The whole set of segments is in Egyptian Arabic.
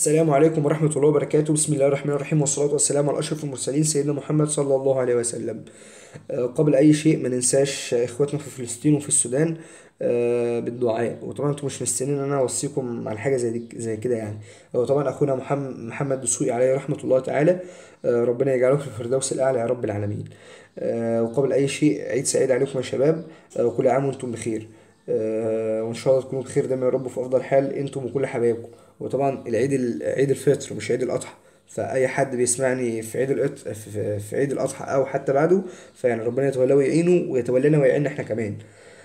السلام عليكم ورحمة الله وبركاته بسم الله الرحمن الرحيم والصلاة والسلام على أشرف المرسلين سيدنا محمد صلى الله عليه وسلم آه، قبل أي شيء ما ننساش إخواتنا في فلسطين وفي السودان آه، بالدعاء وطبعا انتم مش مستنيين ان انا اوصيكم على حاجه زي دي زي كده يعني هو طبعا اخونا محمد محمد دسوقي عليه رحمه الله تعالى آه، ربنا يجعله في الفردوس الاعلى يا رب العالمين آه، وقبل اي شيء عيد سعيد عليكم يا شباب آه، وكل عام وانتم بخير آه، وان شاء الله تكونوا بخير دايما يا رب في افضل حال انتم وكل حبايبكم وطبعا العيد ال- عيد الفطر مش عيد الاضحى فاي حد بيسمعني في عيد الأط... في في- في عيد الاضحى او حتى بعده فيعني ربنا يتولاه ويعينه ويتولانا ويعيننا احنا كمان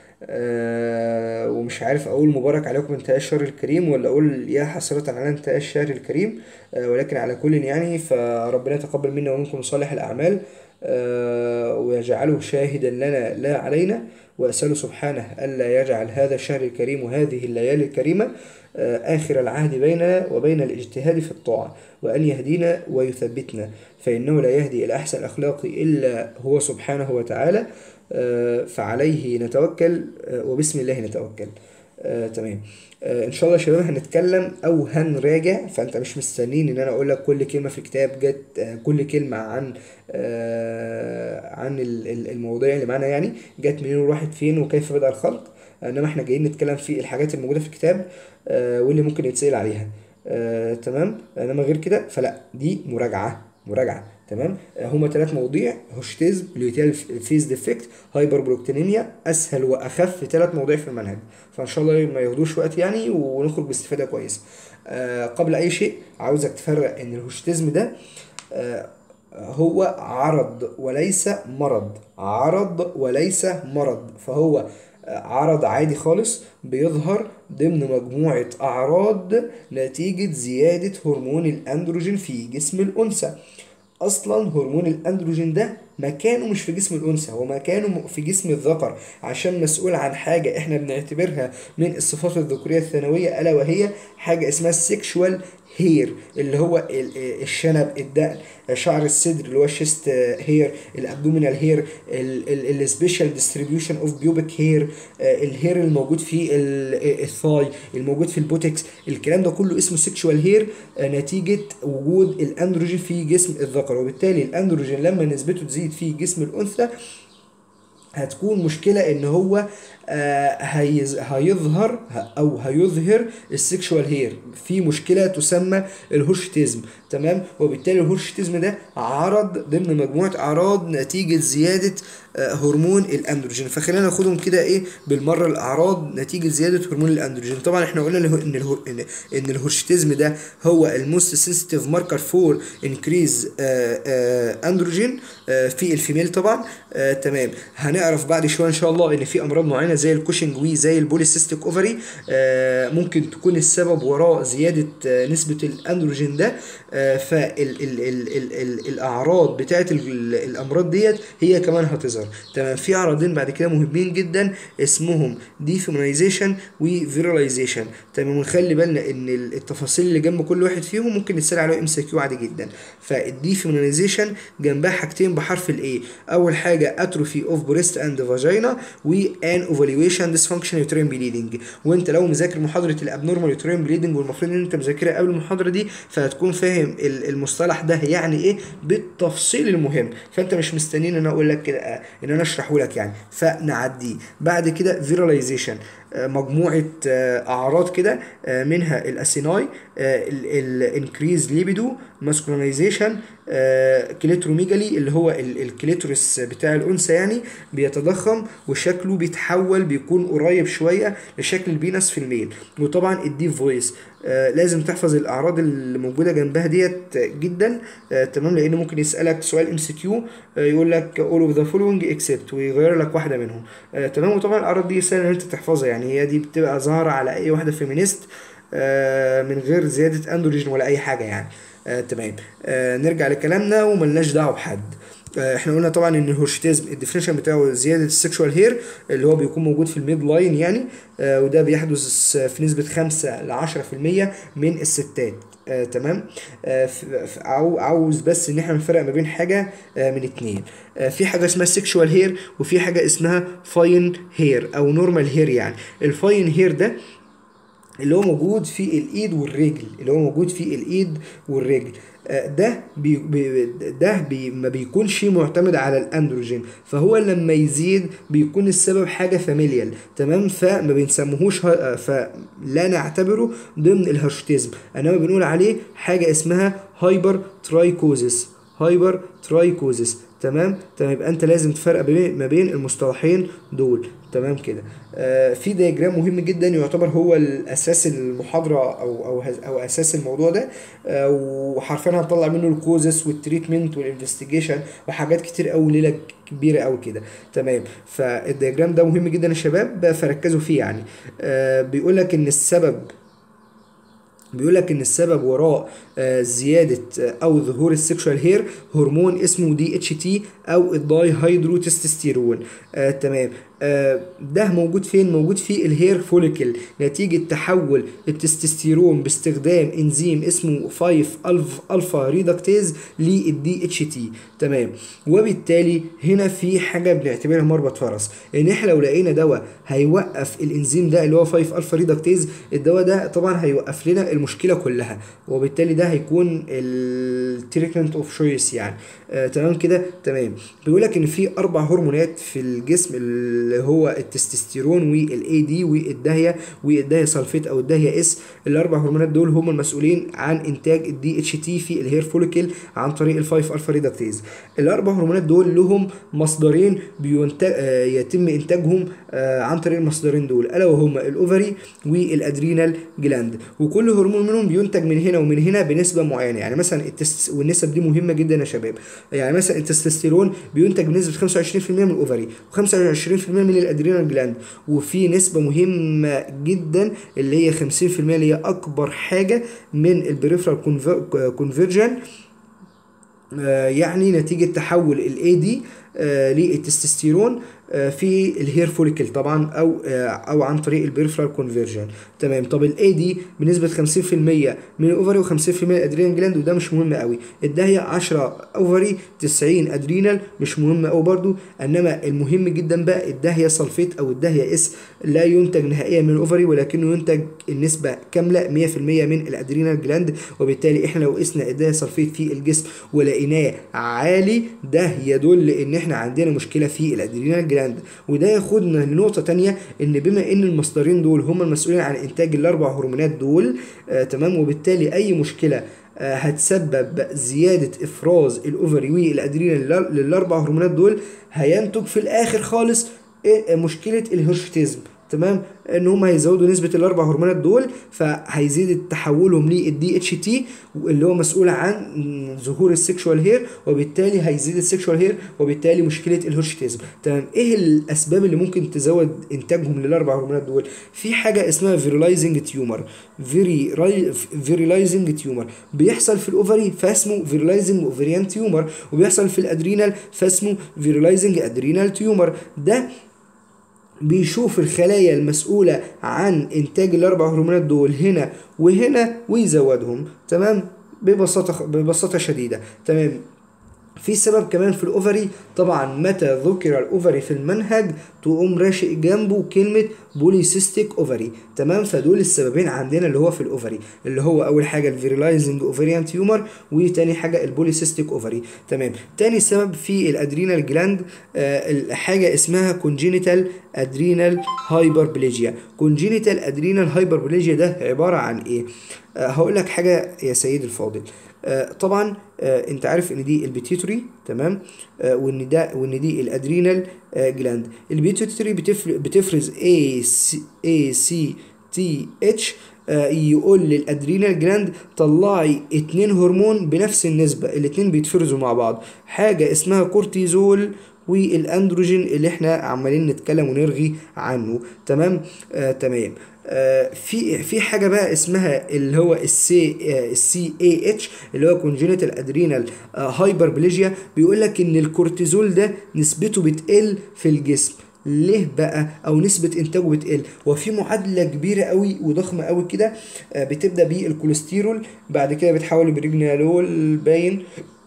آه ومش عارف اقول مبارك عليكم انتهاء الشهر الكريم ولا اقول يا حسرة على انتهاء الشهر الكريم آه ولكن على كل يعني فربنا يتقبل منا ومنكم صالح الاعمال آه ويجعله شاهدا لنا لا علينا واساله سبحانه الا يجعل هذا الشهر الكريم وهذه الليالي الكريمه آه اخر العهد بيننا وبين الاجتهاد في الطاعه وان يهدينا ويثبتنا فانه لا يهدي الى احسن الاخلاق الا هو سبحانه وتعالى آه، فعليه نتوكل آه، وبسم الله نتوكل آه، تمام آه، ان شاء الله يا شباب هنتكلم او هنراجع فانت مش مستنين ان انا اقول لك كل كلمه في الكتاب جت آه، كل كلمه عن آه، عن ال- ال- المواضيع اللي معانا يعني جت منين وراحت فين وكيف بدأ الخلق انما احنا جايين نتكلم في الحاجات الموجوده في الكتاب آه، واللي ممكن يتسأل عليها آه، تمام انما غير كده فلا دي مراجعه مراجعه تمام آه، هما ثلاث مواضيع هوشتيزم لوتيال فيز ديفكت هايبر بروكتينيميا اسهل واخف ثلاث مواضيع في المنهج فان شاء الله ما ياخدوش وقت يعني ونخرج باستفاده كويسه آه، قبل اي شيء عاوزك تفرق ان الهوشتيزم ده آه، هو عرض وليس مرض عرض وليس مرض فهو عرض عادي خالص بيظهر ضمن مجموعة أعراض نتيجة زيادة هرمون الأندروجين في جسم الأنثى اصلا هرمون الاندروجين ده مكانه مش في جسم الانثى هو مكانه في جسم الذكر عشان مسؤول عن حاجه احنا بنعتبرها من الصفات الذكوريه الثانويه الا وهي حاجه اسمها السكشوال هير اللي هو ال- الشنب الدقن شعر الصدر اللي هو الشيست هير الابدومينال هير السبيشال ديستريبيوشن اوف بيوبك هير الهير الموجود في ال- الثاي الموجود في البوتكس الكلام ده كله اسمه سيكشوال هير نتيجه وجود الاندروجين في جسم الذكر وبالتالي الاندروجين لما نسبته تزيد في جسم الانثى هتكون مشكلة ان هو آه، هيز- هيظهر او هيظهر السكشوال هير في مشكلة تسمى الهورشتيزم تمام وبالتالي الهورشتيزم ده عرض ضمن مجموعة اعراض نتيجة زيادة آه، هرمون الاندروجين فخلينا ناخدهم كده ايه بالمرة الاعراض نتيجة زيادة هرمون الاندروجين طبعا احنا قلنا له- ان الهور- ان ان الهورشتيزم ده هو الموست سنسيتيف ماركر فور انكريز اندروجين في الفيميل طبعا آه، تمام هنعرف بعد شويه ان شاء الله ان في امراض معينه زي الكوشنج وي زي البوليسيستيك اوفري ممكن تكون السبب وراء زياده آه، نسبه الاندروجين ده فالاعراض بتاعت ال- الامراض ديت هي كمان هتظهر تمام في عرضين بعد كده مهمين جدا اسمهم ديفيمينايزيشن وفيراليزيشن تمام ونخلي بالنا ان التفاصيل اللي جنب كل واحد فيهم ممكن نسال عليه ام سي كيو عادي جدا فالديفيمينايزيشن جنبها حاجتين بحرف الاي اول حاجه اتروفي اوف بريست اند فاجينا وان اوفالويشن ديسفانكشن يوترين بليدنج وانت لو مذاكر محاضره الابنورمال يوترين بليدنج والمفروض ان انت مذاكرها قبل المحاضره دي فهتكون فاهم ال- المصطلح ده يعني ايه بالتفصيل المهم فانت مش مستنيين ان انا اقول لك كده آه، ان انا اشرحه لك يعني فنعديه بعد كده فيراليزيشن مجموعة آه، أعراض كده آه، منها الأسيناي الانكريز ليبيدو ماسكولينايزيشن كليتروميجالي اللي هو ال- الكليتورس بتاع الأنثى يعني بيتضخم وشكله بيتحول بيكون قريب شوية لشكل البينس في الميل وطبعا الديب فويس آه لازم تحفظ الاعراض اللي موجوده جنبها ديت جدا آه تمام لان ممكن يسالك سؤال ام سي كيو يقول لك all of the following except ويغير لك واحده منهم آه تمام وطبعا الاعراض دي سهل ان انت تحفظها يعني هي دي بتبقى ظاهره على اي واحده فيمينيست آه من غير زياده اندروجين ولا اي حاجه يعني آه تمام آه نرجع لكلامنا وملناش دعوه بحد آه، احنا قلنا طبعا ان الهورشتيزم الديفينيشن بتاعه زياده السكشوال هير اللي هو بيكون موجود في الميد لاين يعني آه، وده بيحدث في نسبه 5 ل 10% من الستات آه، تمام آه، ف- ف- عاو- عاوز بس ان احنا نفرق ما بين حاجه آه، من اتنين آه، في حاجه اسمها سيكشوال هير وفي حاجه اسمها فاين هير او نورمال هير يعني الفاين هير ده اللي هو موجود في الايد والرجل اللي هو موجود في الايد والرجل آه، ده بي بي ده بي ما بيكونش معتمد على الاندروجين فهو لما يزيد بيكون السبب حاجه فاميليال تمام فما بنسموهوش ه- آه، فلا نعتبره ضمن الهرشتيزم انما بنقول عليه حاجه اسمها هايبر ترايكوزيس هايبر ترايكوزيس تمام تمام يبقى انت لازم تفرق بين- ما بين المصطلحين دول تمام كده آه في دياجرام مهم جدا يعتبر هو الاساس المحاضره او او هز- او اساس الموضوع ده آه وحرفيا هنطلع منه الكوزس والتريتمنت والانفستيجيشن وحاجات كتير قوي ليله كبيره قوي كده تمام فالدياجرام ده مهم جدا يا شباب فركزوا فيه يعني آه بيقول لك ان السبب بيقول لك ان السبب وراء آه، زياده آه، او ظهور السكشوال هير هرمون اسمه دي اتش تي او الداي هيدرو تستوستيرون آه تمام آه ده موجود فين موجود في الهير فوليكل نتيجه تحول التستوستيرون باستخدام انزيم اسمه 5 الف الفا ريدكتيز للدي اتش تي تمام وبالتالي هنا في حاجه بنعتبرها مربط فرس ان احنا لو لقينا دواء هيوقف الانزيم ده اللي هو 5 الفا ريدكتيز الدواء ده طبعا هيوقف لنا المشكله كلها وبالتالي ده هيكون التريتمنت اوف شويس يعني آه تمام كده تمام بيقول لك ان في اربع هرمونات في الجسم اللي هو التستوستيرون والاي دي والدهيه والدهيه سلفيت او الدهيه اس الاربع هرمونات دول هم المسؤولين عن انتاج الدي اتش تي في الهير فوليكل عن طريق الفايف الفا ريدكتيز الاربع هرمونات دول لهم مصدرين بينتج آه يتم انتاجهم آه عن طريق المصدرين دول الا وهما الاوفري والادرينال جلاند وكل هرمون منهم بينتج من هنا ومن هنا بنسبه معينه يعني مثلا التست والنسب دي مهمه جدا يا شباب يعني مثلا التستوستيرون بينتج بنسبه 25% من الاوفري و25% من الادرينال جلاند وفي نسبه مهمه جدا اللي هي 50% اللي هي اكبر حاجه من البريفرال كونفرجن يعني نتيجه تحول الاي دي للتستوستيرون آه، في الهير فوليكل طبعا او آه، او عن طريق البريفرال كونفرجن تمام طب الاي دي بنسبه 50% من الاوفري و50% من الادرينال جلاند وده مش مهم قوي الدهيه 10 اوفري 90 ادرينال مش مهم قوي برضو انما المهم جدا بقى الدهيه سلفيت او الدهيه اس لا ينتج نهائيا من الاوفري ولكنه ينتج النسبه كامله 100% من الادرينال جلاند وبالتالي احنا لو قسنا الدهيه سلفيت في الجسم ولقيناه عالي ده يدل ان احنا عندنا مشكله في الادرينال جلاند وده ياخدنا لنقطه تانية ان بما ان المصدرين دول هم المسؤولين عن انتاج الاربع هرمونات دول آه تمام وبالتالي اي مشكله آه، هتسبب زيادة إفراز الأوفري والأدرينال لل- للأربع هرمونات دول هينتج في الآخر خالص إيه مشكلة الهرشتيزم تمام ان هم هيزودوا نسبه الاربع هرمونات دول فهيزيد تحولهم للدي اتش تي اللي هو مسؤول عن ظهور السكشوال هير وبالتالي هيزيد السكشوال هير وبالتالي مشكله الهرشتيزم تمام ايه الاسباب اللي ممكن تزود انتاجهم للاربع هرمونات دول في حاجه اسمها فيرلايزنج تيومر فيري فيرلايزنج تيومر بيحصل في الاوفري فاسمه فيرلايزنج اوفريان تيومر وبيحصل في الادرينال فاسمه فيرلايزنج ادرينال تيومر ده بيشوف الخلايا المسؤولة عن إنتاج الأربع هرمونات دول هنا وهنا ويزودهم تمام ببساطة ببساطة شديدة تمام في سبب كمان في الاوفري طبعا متى ذكر الاوفري في المنهج تقوم راشق جنبه كلمه بوليسيستيك اوفري تمام فدول السببين عندنا اللي هو في الاوفري اللي هو اول حاجه الفيرلايزنج اوفريان تيومر وتاني حاجه البوليسيستيك اوفري تمام تاني سبب في الادرينال جلاند آه حاجه اسمها كونجينيتال ادرينال هايبربليجيا كونجينيتال ادرينال هايبربليجيا ده عباره عن ايه آه هقول لك حاجه يا سيدي الفاضل آه طبعا آه انت عارف ان دي البيتيوتري تمام آه وان ده وان دي الادرينال آه جلاند البيتيوتري بتفر بتفرز اي سي اي سي تي اتش يقول للادرينال جلاند طلعي اتنين هرمون بنفس النسبة الاتنين بيتفرزوا مع بعض حاجة اسمها كورتيزول والاندروجين اللي احنا عمالين نتكلم ونرغي عنه تمام آه تمام آه في في حاجه بقى اسمها اللي هو السي السي اي اتش اللي هو كونجينيتال ادرينال هايبربليجيا بيقول لك ان الكورتيزول ده نسبته بتقل في الجسم ليه بقى او نسبه انتاجه بتقل وفي معادله كبيره قوي وضخمه قوي كده آه بتبدا بالكوليسترول بعد كده بتحول لبريجنالول باين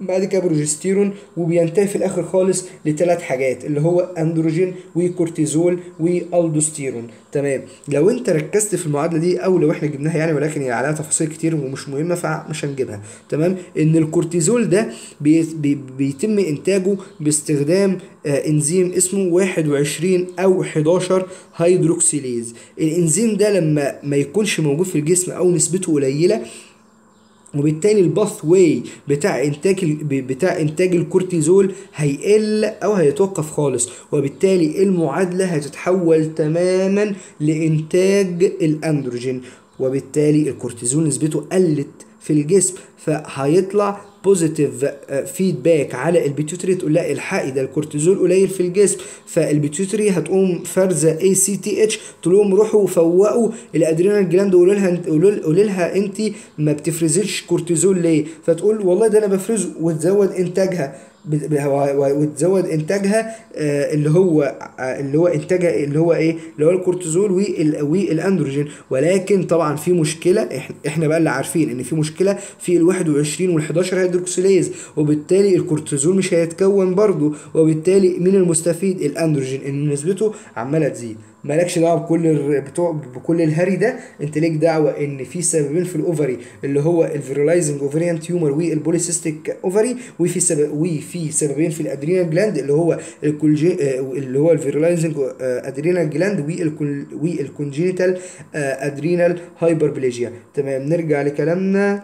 بعد كده بروجستيرون وبينتهي في الاخر خالص لثلاث حاجات اللي هو اندروجين وكورتيزول والدوستيرون تمام لو انت ركزت في المعادله دي او لو احنا جبناها يعني ولكن هي عليها تفاصيل كتير ومش مهمه فمش هنجيبها تمام ان الكورتيزول ده بي بي بيتم انتاجه باستخدام آه انزيم اسمه 21 او 11 هيدروكسيليز الانزيم ده لما ما يكونش موجود في الجسم او نسبته قليله وبالتالي الباث واي بتاع انتاج بتاع انتاج الكورتيزول هيقل او هيتوقف خالص وبالتالي المعادله هتتحول تماما لانتاج الاندروجين وبالتالي الكورتيزول نسبته قلت في الجسم فهيطلع بوزيتيف فيدباك على البيتيوتري تقول لا الحقي ده الكورتيزول قليل في الجسم فالبيتيوتري هتقوم فرزه اي سي تي اتش تقول لهم روحوا فوقوا الادرينال جلاند قولوا لها قولوا لها انت ما بتفرزيش كورتيزول ليه فتقول والله ده انا بفرزه وتزود انتاجها وتزود انتاجها اللي هو اللي هو انتاجها اللي هو ايه اللي هو الكورتيزول والاندروجين ولكن طبعا في مشكله احنا بقى اللي عارفين ان في مشكله في ال 21 وال 11 هيدروكسيليز وبالتالي الكورتيزول مش هيتكون برضه وبالتالي مين المستفيد الاندروجين ان نسبته عماله تزيد مالكش دعوه بكل بتوع بكل الهري ده انت ليك دعوه ان في سببين في الاوفري اللي هو الفيرلايزنج اوفريان تيومر والبوليسيستيك اوفري وفي سبب وفي سببين في الادرينال جلاند اللي هو الكولجي اللي هو الفيرلايزنج ادرينال جلاند والكونجينيتال ادرينال هايبربليجيا تمام نرجع لكلامنا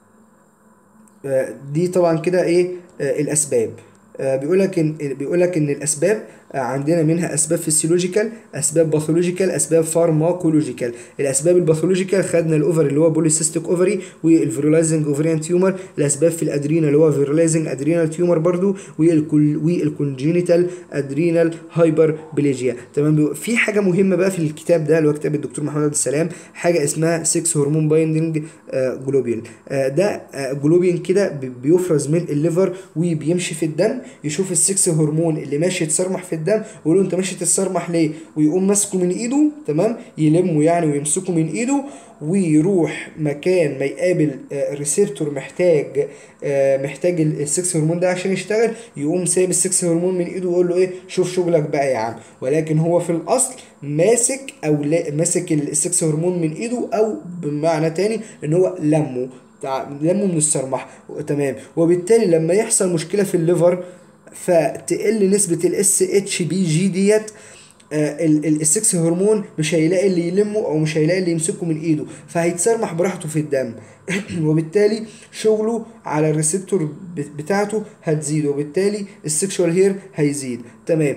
دي طبعا كده ايه الاسباب بيقول لك ان بيقول لك ان الاسباب عندنا منها اسباب فيسيولوجيكال اسباب باثولوجيكال اسباب فارماكولوجيكال الاسباب الباثولوجيكال خدنا الاوفر اللي هو بوليسيستيك اوفري والفيرلايزنج اوفريان تيومر الاسباب في الادرينال اللي هو فيرلايزنج ادرينال تيومر برضو والكونجينيتال ادرينال هايبر بليجيا تمام في حاجه مهمه بقى في الكتاب ده اللي هو كتاب الدكتور محمد عبد السلام حاجه اسمها 6 هرمون بايندنج جلوبين ده جلوبين كده بيفرز من الليفر وبيمشي في الدم يشوف السكس هرمون اللي ماشي يتسرمح في الدم ويقول له انت ماشي تتسرمح ليه ويقوم ماسكه من ايده تمام يلمه يعني ويمسكه من ايده ويروح مكان ما يقابل ريسبتور محتاج محتاج السكس هرمون ده عشان يشتغل يقوم سايب السكس هرمون من ايده ويقول له ايه شوف شغلك بقى يا عم ولكن هو في الاصل ماسك او ماسك السكس هرمون من ايده او بمعنى تاني ان هو لمه لمه من السرمح تمام وبالتالي لما يحصل مشكله في الليفر فتقل نسبه الاس اتش بي جي ديت السكس هرمون مش هيلاقي اللي يلمه او مش هيلاقي اللي يمسكه من ايده فهيتسرمح براحته في الدم وبالتالي شغله على الريسبتور بتاعته هتزيد وبالتالي السكشوال هير هيزيد تمام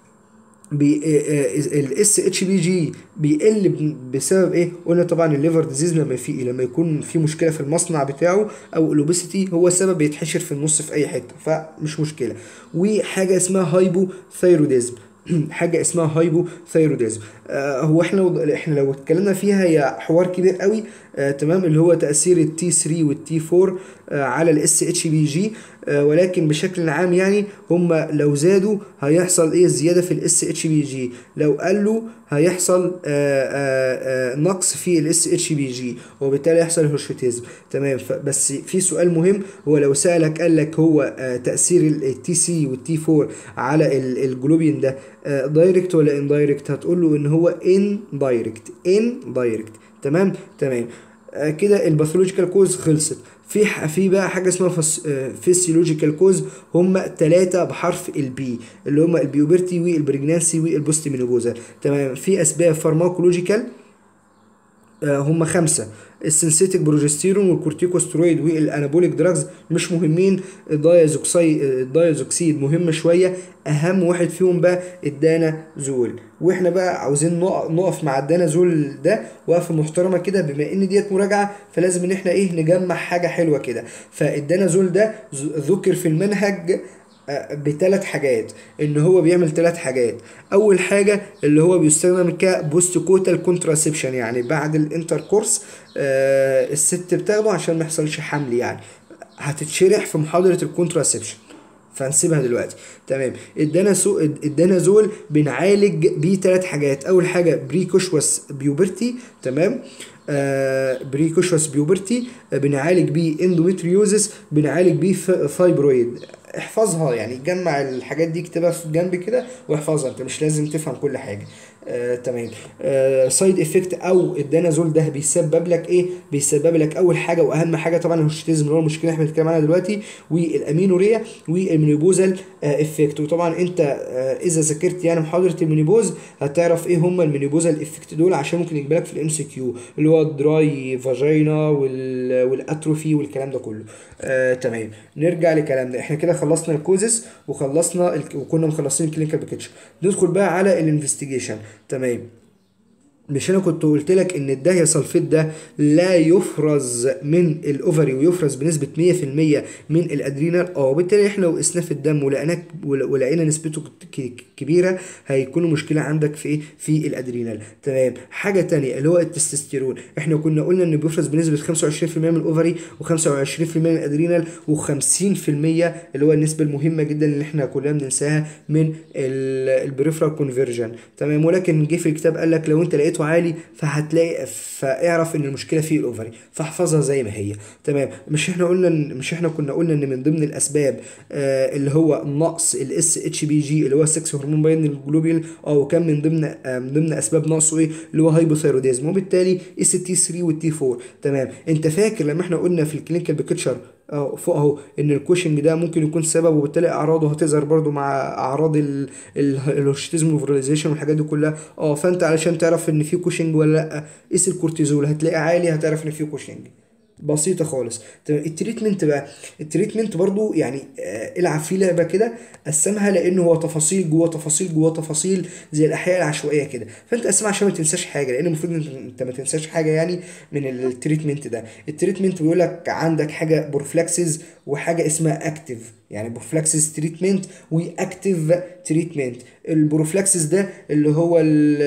الاس اتش بي جي بيقل بسبب ايه قلنا طبعا الليفر ديزيز لما في لما يكون في مشكله في المصنع بتاعه او الاوبيسيتي هو سبب بيتحشر في النص في اي حته فمش مشكله وحاجه اسمها هايبو ثايروديزم حاجه اسمها هايبو ثايروديزم آه هو احنا احنا لو اتكلمنا فيها هي حوار كبير قوي آه تمام اللي هو تاثير التي 3 والتي 4 آه على الاس اتش بي جي آه ولكن بشكل عام يعني هم لو زادوا هيحصل ايه زياده في الاس اتش بي جي لو قالوا هيحصل آه آه آه نقص في الاس اتش بي جي وبالتالي يحصل هرشوتيزم تمام بس في سؤال مهم هو لو سالك قال لك هو آه تاثير التي سي والتي 4 على الجلوبين ده آه دايركت ولا اندايركت هتقول له ان هو ان دايركت ان دايركت تمام تمام آه كده الباثولوجيكال كوز خلصت في في بقى حاجه اسمها فيسيولوجيكال كوز هم ثلاثه بحرف البي اللي هم البيوبرتي والبريجنانسي والبوست مينوبوزا تمام في اسباب فارماكولوجيكال هم خمسه السنسيتيك بروجستيرون والكورتيكوسترويد والانابوليك دراجز مش مهمين الدايزوكسيد الدايزوكسيد مهم شويه اهم واحد فيهم بقى الدانازول واحنا بقى عاوزين نقف مع الدانازول ده وقفه محترمه كده بما ان ديت مراجعه فلازم ان احنا ايه نجمع حاجه حلوه كده فالدانازول ده ذكر في المنهج بثلاث حاجات ان هو بيعمل ثلاث حاجات اول حاجه اللي هو بيستخدم كبوست كوتال كونتراسبشن يعني بعد الانتركورس آه الست بتاخده عشان ما يحصلش حمل يعني هتتشرح في محاضره الكونتراسبشن فهنسيبها دلوقتي تمام الدانازول بنعالج بيه ثلاث حاجات اول حاجه بريكوشوس بيوبرتي تمام بريكوشوس بيوبرتي بنعالج بيه اندوميتريوزس بنعالج بيه ف- فايبرويد احفظها يعني جمع الحاجات دي اكتبها في جنب كده واحفظها انت مش لازم تفهم كل حاجه آه، تمام آه، سايد افكت او الدانازول ده بيسبب لك ايه بيسبب لك اول حاجه واهم حاجه طبعا الهوشتيزم اللي هو المشكله اللي احنا بنتكلم عنها دلوقتي والامينوريا والمينيبوزال آه، افكت وطبعا انت آه، اذا ذاكرت يعني محاضره المينيبوز هتعرف ايه هم المينيبوزال افكت دول عشان ممكن يجيب لك في الام سي كيو اللي هو الدراي فاجينا وال- والاتروفي والكلام ده كله آه تمام نرجع لكلامنا احنا كده خلصنا الكوزس وخلصنا ال... وكنا مخلصين الكلينيكال بيكتشر ندخل بقى على الانفستيجيشن تمام مش انا كنت قلت لك ان الدهيا سلفيت ده لا يفرز من الاوفري ويفرز بنسبه 100% من الادرينال اه وبالتالي احنا لو قسناه في الدم ولقيناه ولقينا نسبته ك- ك- كبيره هيكون مشكله عندك في ايه في الادرينال تمام حاجه تانية اللي هو التستوستيرون احنا كنا قلنا انه بيفرز بنسبه 25% من الاوفري و25% من الادرينال و50% اللي هو النسبه المهمه جدا اللي احنا كلنا بننساها من البريفرال كونفرجن تمام ولكن جه في الكتاب قال لك لو انت لقيته عالي فهتلاقي فاعرف ان المشكله في الاوفري فاحفظها زي ما هي تمام مش احنا قلنا إن- مش احنا كنا قلنا ان من ضمن الاسباب آه اللي هو نقص الاس اتش بي جي اللي هو السكس هرمون باين الجلوبيل اه وكان من ضمن آه من ضمن اسباب نقصه ايه اللي هو هايبوثايروديزم وبالتالي اس تي 3 والتي 4 تمام انت فاكر لما احنا قلنا في الكلينيكال بيكتشر اه فوق اهو ان الكوشنج ده ممكن يكون سبب وبالتالي اعراضه هتظهر برضو مع اعراض ال- ال- الهوشتيزم والفيراليزيشن والحاجات دي كلها اه فانت علشان تعرف ان في كوشنج ولا لا قيس الكورتيزول هتلاقيه عالي هتعرف ان في كوشنج بسيطة خالص تمام التريتمنت بقى التريتمنت برضو يعني آه العب فيه لعبة كده قسمها لانه هو تفاصيل جوه تفاصيل جوه تفاصيل زي الاحياء العشوائية كده فانت قسمها عشان ما تنساش حاجة لان المفروض إن انت ما تنساش حاجة يعني من التريتمنت ده التريتمنت بيقول لك عندك حاجة بورفلاكسز وحاجة اسمها اكتيف يعني بروفلاكسس تريتمنت واكتيف تريتمنت البروفلاكسس ده اللي هو ال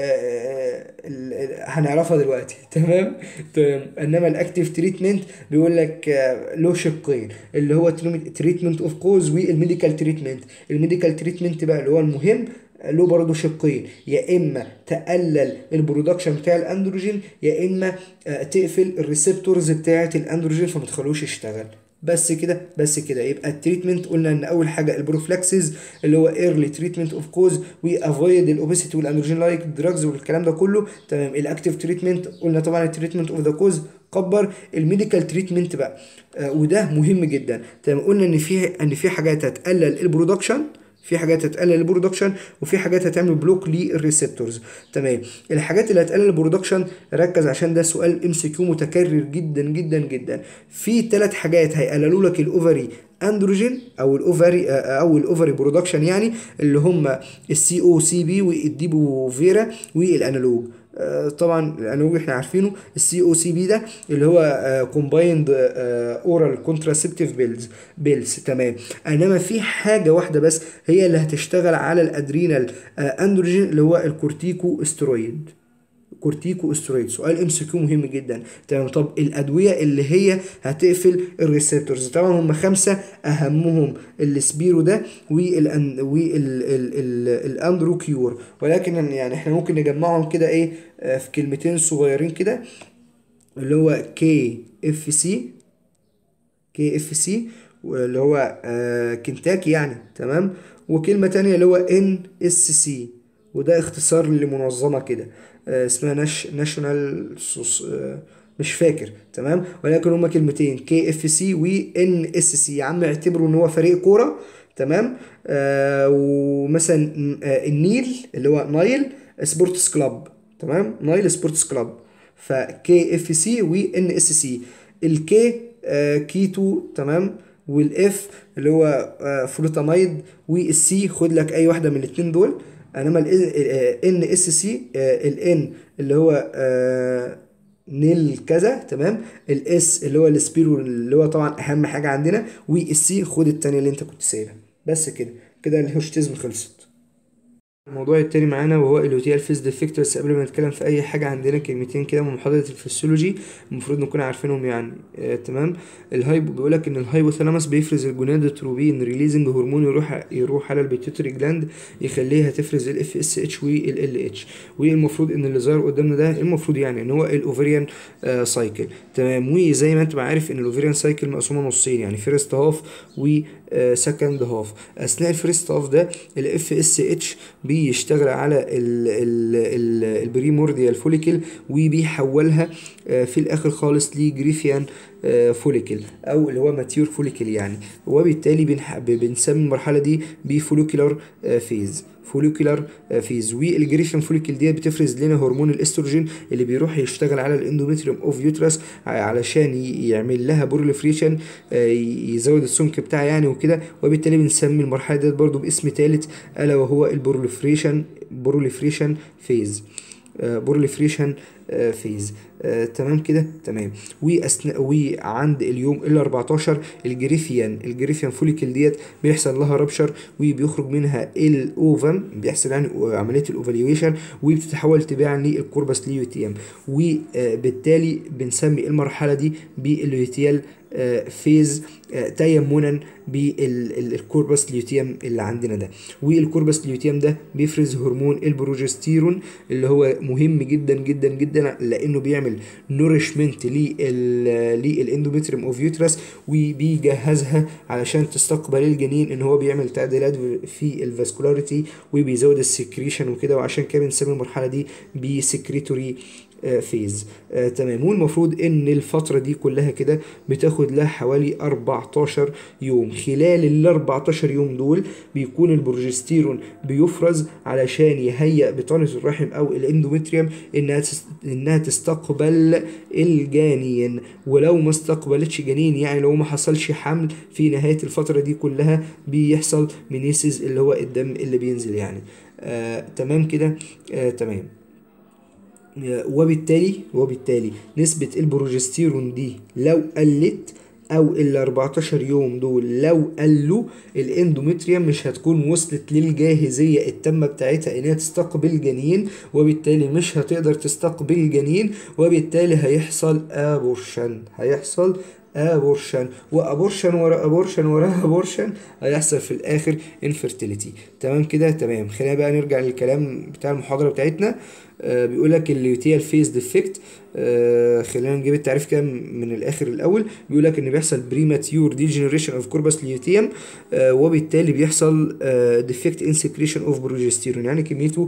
ال- هنعرفها دلوقتي تمام تمام انما الاكتيف تريتمنت بيقول لك آه، له شقين اللي هو تريتمنت اوف كوز والميديكال تريتمنت الميديكال تريتمنت بقى اللي هو المهم له برضه شقين يا اما تقلل البرودكشن بتاع الاندروجين يا اما آه، تقفل الريسبتورز بتاعه الاندروجين فما تخلوش يشتغل بس كده بس كده يبقى التريتمنت قلنا ان اول حاجه البروفلاكسز اللي هو ايرلي تريتمنت اوف كوز وافويد الاوبيسيتي والاندروجين لايك دراجز والكلام ده كله تمام الاكتيف تريتمنت قلنا طبعا التريتمنت اوف ذا كوز كبر الميديكال تريتمنت بقى آه وده مهم جدا تمام قلنا ان في ان في حاجات هتقلل البرودكشن في حاجات هتقلل البرودكشن وفي حاجات هتعمل بلوك للريسبتورز تمام الحاجات اللي هتقلل البرودكشن ركز عشان ده سؤال ام سي كيو متكرر جدا جدا جدا في ثلاث حاجات هيقللوا لك الاوفري اندروجين او الاوفري او الاوفري برودكشن يعني اللي هم السي او سي بي والديبو فيرا والانالوج آه، طبعا الانالوج احنا عارفينه السي او سي بي ده اللي هو كومبايند اورال كونتراسبتيف بيلز بيلز تمام انما في حاجه واحده بس هي اللي هتشتغل على الادرينال اندروجين اللي هو الكورتيكو استرويد كورتيكو استرويد سؤال ام سي كيو مهم جدا تمام طب الادويه اللي هي هتقفل الريسبتورز طبعا هم خمسه اهمهم السبيرو ده والان والاندرو كيور ولكن يعني احنا ممكن نجمعهم كده ايه آه، في كلمتين صغيرين كده اللي هو كي اف سي كي اف سي واللي هو آه كنتاكي يعني تمام وكلمة تانية اللي هو ان اس سي وده اختصار لمنظمة كده آه اسمها ناش ناشونال سوس آه مش فاكر تمام ولكن هما كلمتين كي اف سي وان اس سي يا عم اعتبروا ان هو فريق كورة تمام آه ومثلا آه النيل اللي هو نايل سبورتس كلاب تمام نايل سبورتس كلاب فكي اف سي وان اس سي الكي آه كيتو تمام والاف اللي هو آه فلوتاميد والسي خد لك اي واحده من الاثنين دول انما الان اس سي الان اللي هو آه نيل كذا تمام الاس اللي هو السبيرو اللي هو طبعا اهم حاجه عندنا والسي خد التانية اللي انت كنت سايبها بس كده كده الهوشتيزم خلصت الموضوع التاني معانا وهو الوتيال فيز ديفكت بس قبل ما نتكلم في اي حاجه عندنا كلمتين كده من محاضره الفسيولوجي المفروض نكون عارفينهم يعني آه تمام الهايبو بيقولك ان الهايبوثالاموس بيفرز الجونادوتروبين ريليزنج هرمون يروح يروح على البيتيوتري جلاند يخليها تفرز الاف اس اتش والال ال اتش والمفروض ان اللي ظاهر قدامنا ده المفروض يعني ان هو الاوفريان آه سايكل تمام وزي ما انت عارف ان الاوفريان سايكل مقسومه نصين يعني فيرست هاف و سكند هاف اثناء الفيرست هاف ده الاف اس اتش بيشتغل على ال ال ال البريمورديال فوليكل وبيحولها آه، في الاخر خالص لجريفيان آه، فوليكل او اللي هو ماتيور فوليكل يعني وبالتالي بنح- ب- بنسمي المرحله دي بفوليكولار فيز فوليكولار فيز والجريفيان فوليكل دي بتفرز لنا هرمون الاستروجين اللي بيروح يشتغل على الاندوميتريوم اوف يوترس علشان ي- يعمل لها بورليفريشن يزود السمك بتاعها يعني وكده وبالتالي بنسمي المرحله ديت برضو باسم ثالث الا وهو البورليفريشن بورليفريشن فيز بورليفريشن فيز تمام كده تمام واثناء وعند اليوم ال 14 الجريفيان الجريفيان فوليكل ديت بيحصل لها ربشر وبيخرج منها الاوفم بيحصل يعني عمليه الاوفاليويشن وبتتحول تباعا للكوربس ليوتيام وبالتالي بنسمي المرحله دي بالليوتيال فيز تيمنا بالكوربس ليوتيام اللي عندنا ده والكوربس ليوتيام ده بيفرز هرمون البروجستيرون اللي هو مهم جدا جدا جدا لانه بيعمل نورشمنت للاندوميتريوم اوف يوترس وبيجهزها علشان تستقبل الجنين ان هو بيعمل تعديلات في الفاسكولاريتي وبيزود السكريشن وكده وعشان كده بنسمي المرحله دي بسكريتوري فيز آه تمام والمفروض ان الفتره دي كلها كده بتاخد لها حوالي 14 يوم خلال ال 14 يوم دول بيكون البروجستيرون بيفرز علشان يهيئ بطانه الرحم او الاندومتريوم انها تست... انها تستقبل الجنين ولو ما استقبلتش جنين يعني لو ما حصلش حمل في نهايه الفتره دي كلها بيحصل مينيسيس اللي هو الدم اللي بينزل يعني آه تمام كده آه تمام وبالتالي وبالتالي نسبة البروجستيرون دي لو قلت او ال 14 يوم دول لو قلوا الاندومتريوم مش هتكون وصلت للجاهزيه التامه بتاعتها انها تستقبل جنين وبالتالي مش هتقدر تستقبل جنين وبالتالي هيحصل ابورشن هيحصل ابورشن وابورشن ورا ابورشن ورا ابورشن هيحصل في الاخر انفرتيليتي تمام كده تمام خلينا بقى نرجع للكلام بتاع المحاضره بتاعتنا آه بيقول لك الليوتيال فيز ديفكت آه خلينا نجيب التعريف كده من الاخر الاول بيقول لك ان بيحصل بريماتيور ديجنريشن اوف كوربس ليوتيوم آه وبالتالي بيحصل ديفكت ان سكريشن اوف بروجستيرون يعني كميته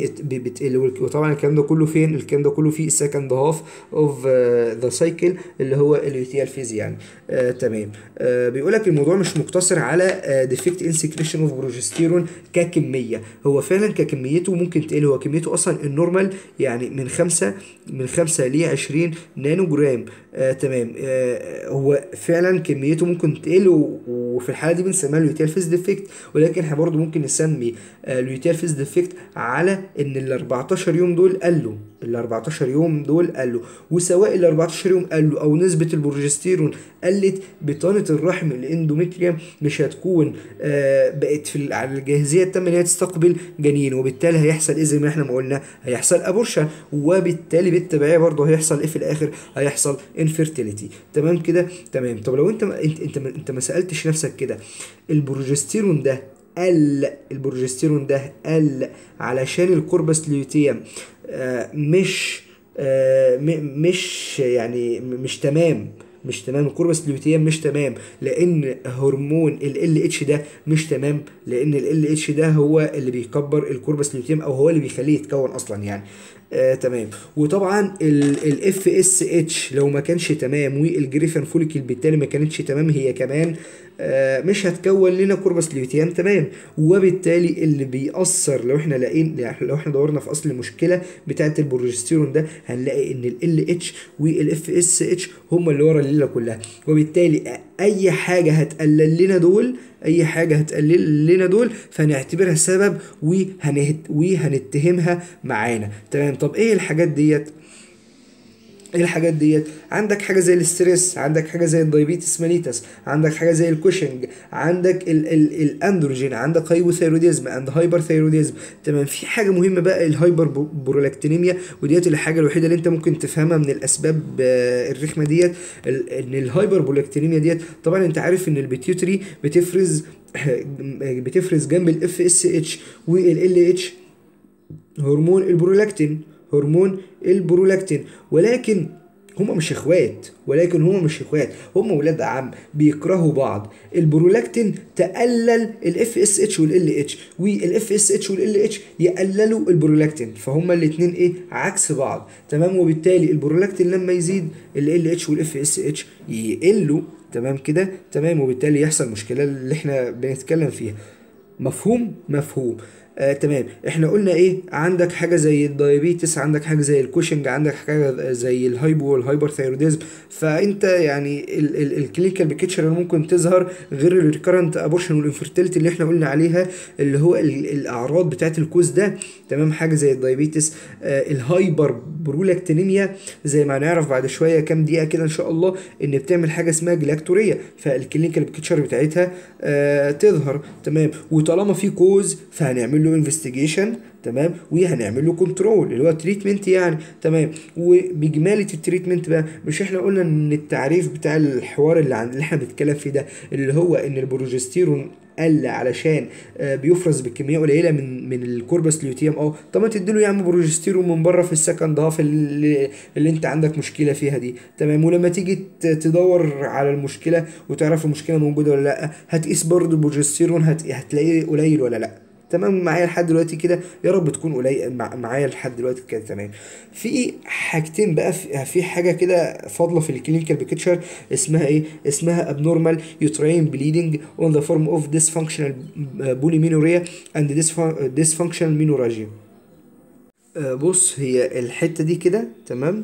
بتقل وطبعا الكلام ده كله فين الكلام ده كله في السكند هاف اوف ذا سايكل اللي هو الليوتيال فيز يعني آه تمام آه بيقول لك الموضوع مش مقتصر على ديفكت ان سكريشن اوف بروجستيرون ككميه هو فعلا ككميته ممكن تقل هو كميته اصلا النورمال يعني من خمسة من خمسة ل 20 نانو جرام آه تمام آه هو فعلا كميته ممكن تقل وفي الحاله دي بنسميها اليوتيال فيز ديفكت ولكن احنا برضو ممكن نسمي آه اليوتيال فيز ديفكت على ان ال 14 يوم دول قلوا ال 14 يوم دول قلوا وسواء ال 14 يوم قلوا او نسبه البروجستيرون قلت بطانه الرحم الاندوميتريوم مش هتكون آه بقت في على الجاهزيه التامه ان هي تستقبل جنين وبالتالي هيحصل ايه زي ما احنا ما قلنا هيحصل ابورشن وبالتالي بالتبعيه برضه هيحصل ايه في الاخر هيحصل انفيرتيليتي تمام كده تمام طب لو انت ما انت انت ما, انت ما سالتش نفسك كده البروجستيرون ده قل البروجستيرون ده قل علشان الكوربس ليوتيوم آه مش آه مش يعني مش تمام مش تمام الكوربس ليوتيوم مش تمام لان هرمون ال اتش ده مش تمام لان ال اتش ده هو اللي بيكبر الكوربس ليوتيوم او هو اللي بيخليه يتكون اصلا يعني آه تمام وطبعا الاف اس اتش لو ما كانش تمام والجريفن فوليكل بالتالي ما كانتش تمام هي كمان آه مش هتكون لنا كوربس ليوتيام تمام وبالتالي اللي بيأثر لو احنا لاقين لو احنا دورنا في اصل المشكله بتاعه البروجستيرون ده هنلاقي ان ال اتش والاف اس اتش هم اللي ورا الليله كلها وبالتالي اي حاجه هتقلل لنا دول اي حاجه هتقلل لنا دول فنعتبرها سبب وهنهت وهنتهمها معانا تمام طب ايه الحاجات ديت ايه الحاجات ديت عندك حاجه زي الاستريس عندك حاجه زي الدايبيتس ماليتس عندك حاجه زي الكوشنج عندك ال ال الاندروجين عندك هايبوثايروديزم اند هايبر ثايروديزم تمام في حاجه مهمه بقى الهايبر برولاكتينيميا وديت الحاجه الوحيده اللي انت ممكن تفهمها من الاسباب آه، الرخمه ديت ال- ان الهايبر برولاكتينيميا ديت طبعا انت عارف ان البيتيوتري بتفرز بتفرز جنب الاف اس اتش والال اتش هرمون البرولاكتين هرمون البرولاكتين ولكن هما مش اخوات ولكن هما مش اخوات هما ولاد عم بيكرهوا بعض البرولاكتين تقلل الاف اس اتش والال اتش والاف اس اتش والال اتش يقللوا البرولاكتين فهما الاتنين ايه عكس بعض تمام وبالتالي البرولاكتين لما يزيد ال اتش والاف اس اتش يقلوا تمام كده تمام وبالتالي يحصل مشكله اللي احنا بنتكلم فيها مفهوم مفهوم آه تمام احنا قلنا ايه عندك حاجه زي الدايابيتس عندك حاجه زي الكوشنج عندك حاجه زي الهايبو والهايبر ثايروديزم فانت يعني الكلينيكال بيكتشر اللي ممكن تظهر غير الريكرنت ابورشن والانفرتيلتي اللي احنا قلنا عليها اللي هو ال- الاعراض بتاعت الكوز ده تمام حاجه زي الدايابيتس آه الهايبر برولاكتينيميا زي ما هنعرف بعد شويه كام دقيقه كده ان شاء الله ان بتعمل حاجه اسمها جلاكتوريا فالكلينيكال بيكتشر بتاعتها آه تظهر تمام وطالما في كوز فهنعمل له انفستيجيشن تمام وهنعمل له كنترول اللي هو تريتمنت يعني تمام وبجمالة التريتمنت بقى مش احنا قلنا ان التعريف بتاع الحوار اللي عن اللي احنا بنتكلم فيه ده اللي هو ان البروجستيرون قل علشان آه، بيفرز بكميه قليله من من الكوربس ليوتيوم اه طب ما تديله يا عم بروجستيرون من بره في السكند هاف اللي, اللي انت عندك مشكله فيها دي تمام ولما تيجي ت- تدور على المشكله وتعرف المشكله موجوده ولا لا هتقيس برضه البروجستيرون هت... هتلاقيه قليل ولا لا تمام معايا لحد دلوقتي كده يا رب تكون قليل مع- معايا لحد دلوقتي كده تمام في حاجتين بقى في, في حاجه كده فاضله في الكلينيكال بيكتشر اسمها ايه اسمها abnormal uterine bleeding on the form of dysfunctional polymenorrhea and dysfun- dysfunctional menorrhagia آه، بص هي الحته دي كده تمام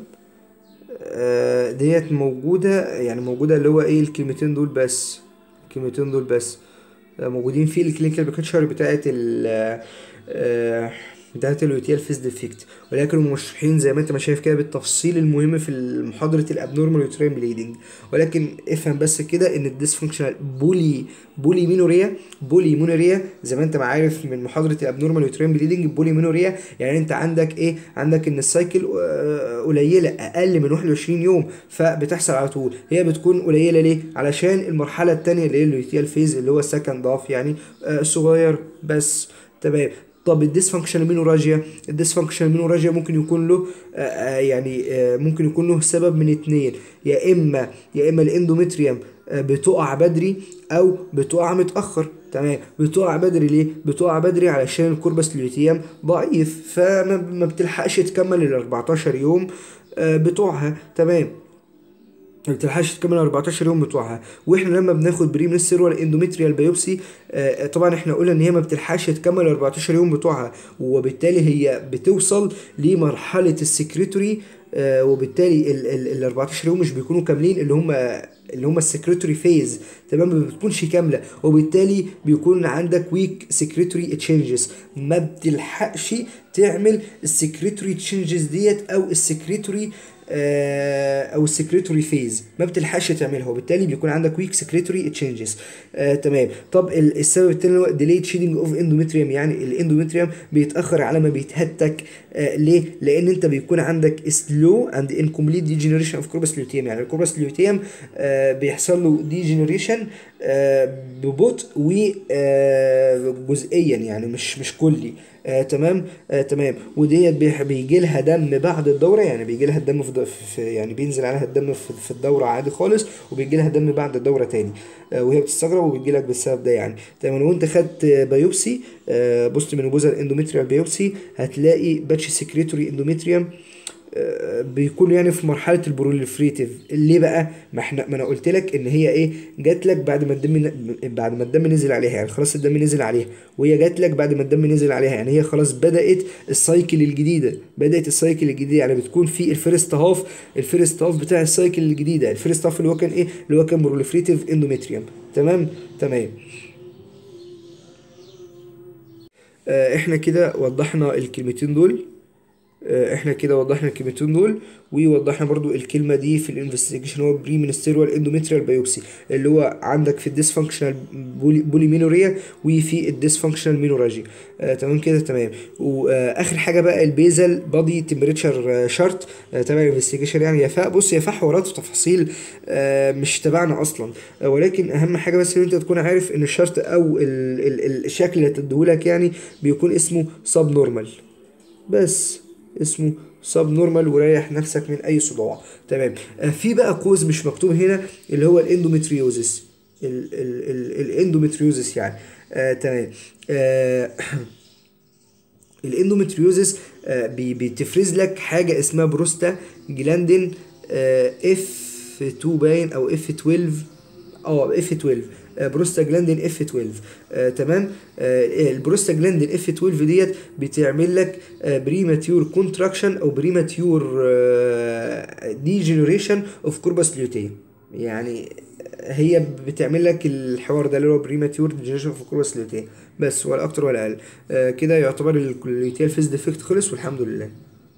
آه، ديت موجوده يعني موجوده اللي هو ايه الكلمتين دول بس الكلمتين دول بس آه، موجودين في الكلينيكال بيكتشر بتاعت ال آه، بتاعت اليوتيال فيس ديفكت ولكن هم مشروحين زي ما انت ما شايف كده بالتفصيل المهم في محاضره الابنورمال يوترين بليدنج ولكن افهم بس كده ان الديسفانكشنال بولي بولي مينوريا بولي مونوريا زي ما انت ما عارف من محاضره الابنورمال يوترين بليدنج بولي مينوريا يعني انت عندك ايه عندك ان السايكل آه، قليله اقل من 21 يوم فبتحصل على طول هي بتكون قليله ليه علشان المرحله الثانيه اللي هي اليوتيال فيز اللي هو السكند اوف يعني آه، صغير بس تمام طب الديسفانكشنال مينوراجيا الديسفانكشنال مينوراجيا ممكن يكون له آه، آه، يعني آه، ممكن يكون له سبب من اتنين يا اما يا اما الاندومتريوم آه، بتقع بدري او بتقع متاخر تمام بتقع بدري ليه بتقع بدري علشان الكوربس لوتيوم ضعيف فما ما بتلحقش تكمل ال 14 يوم آه، بتوعها تمام ما بتلحقش تكمل 14 يوم بتوعها واحنا لما بناخد بري من السيرور اندوميتريال بايوبسي آه طبعا احنا قلنا ان هي ما بتلحقش تكمل 14 يوم بتوعها وبالتالي هي بتوصل لمرحله السكريتوري آه وبالتالي ال ال ال 14 يوم مش بيكونوا كاملين اللي هم اللي هم السكريتوري فيز تمام ما بتكونش كامله وبالتالي بيكون عندك ويك سكريتوري تشينجز ما بتلحقش تعمل السكريتوري تشينجز ديت او السكريتوري آه، او السكريتوري فيز ما بتلحقش تعملها وبالتالي بيكون عندك ويك سكريتوري تشينجز آه تمام طب ال- السبب التاني هو ديليد شيدنج اوف اندومتريوم يعني الاندومتريوم بيتاخر على ما بيتهتك آه ليه لان انت بيكون عندك سلو اند انكمبليت ديجنريشن اوف كوربس ليوتيوم يعني الكوربس ليوتيوم آه بيحصل له ديجنريشن آه ببطء وجزئيا يعني مش مش كلي آه تمام آه تمام وديت بيح- بيجي لها دم بعد الدوره يعني بيجي لها الدم في, د- في يعني بينزل عليها الدم في, في الدوره عادي خالص وبيجي لها دم بعد الدوره تاني آه وهي بتستغرب وبيجي لك بالسبب ده يعني تمام لو انت خدت بايوبسي آه بوست منوبوزال اندوميتريال بايوبسي هتلاقي باتش سكريتوري اندوميتريوم آه، بيكون يعني في مرحله البروليفريتيف ليه بقى ما احنا ما انا قلت لك ان هي ايه جات لك بعد ما الدم ن- بعد ما الدم نزل عليها يعني خلاص الدم نزل عليها وهي جات لك بعد ما الدم نزل عليها يعني هي خلاص بدات السايكل الجديده بدات السايكل الجديده يعني بتكون في الفيرست هاف الفيرست هاف بتاع السايكل الجديده الفيرست هاف اللي هو كان ايه اللي هو كان بروليفريتيف اندوميتريوم تمام تمام آه، احنا كده وضحنا الكلمتين دول آه، احنا كده وضحنا الكلمتين دول ووضحنا برضو الكلمه دي في الانفستيجيشن هو بري منستيريال اندوميتريال بايوبسي اللي هو عندك في الديسفانكشنال بوليمينوريا وفي الديسفانكشنال مينوراجي آه تمام كده تمام واخر حاجه بقى البيزل بادي تمبريتشر شارت آه تبع الانفستيجيشن يعني يا فا بص يا فا حوارات وتفاصيل آه مش تبعنا اصلا آه ولكن اهم حاجه بس ان انت تكون عارف ان الشرط او ال ال الشكل اللي هتديهولك يعني بيكون اسمه سب نورمال بس اسمه سب نورمال وريح نفسك من اي صداع تمام آه في بقى كوز مش مكتوب هنا اللي هو الاندوميتريوزس ال- ال- ال- الاندوميتريوزس يعني آه تمام آه الاندوميتريوزس آه بي- بتفرز لك حاجه اسمها بروستا جلاندين اف 2 باين او اف 12 اه اف 12 آه، بروستاجلاندين اف 12 آه تمام آه البروستاجلاندين اف 12 ديت بتعمل لك آه بريماتيور كونتراكشن او بريماتيور آه ديجنريشن اوف كوربس ليوتين يعني هي بتعمل لك الحوار ده اللي هو بريماتيور ديجنريشن اوف كوربس ليوتين بس ولا اكتر ولا اقل آه كده يعتبر الليوتيال فيز ديفكت خلص والحمد لله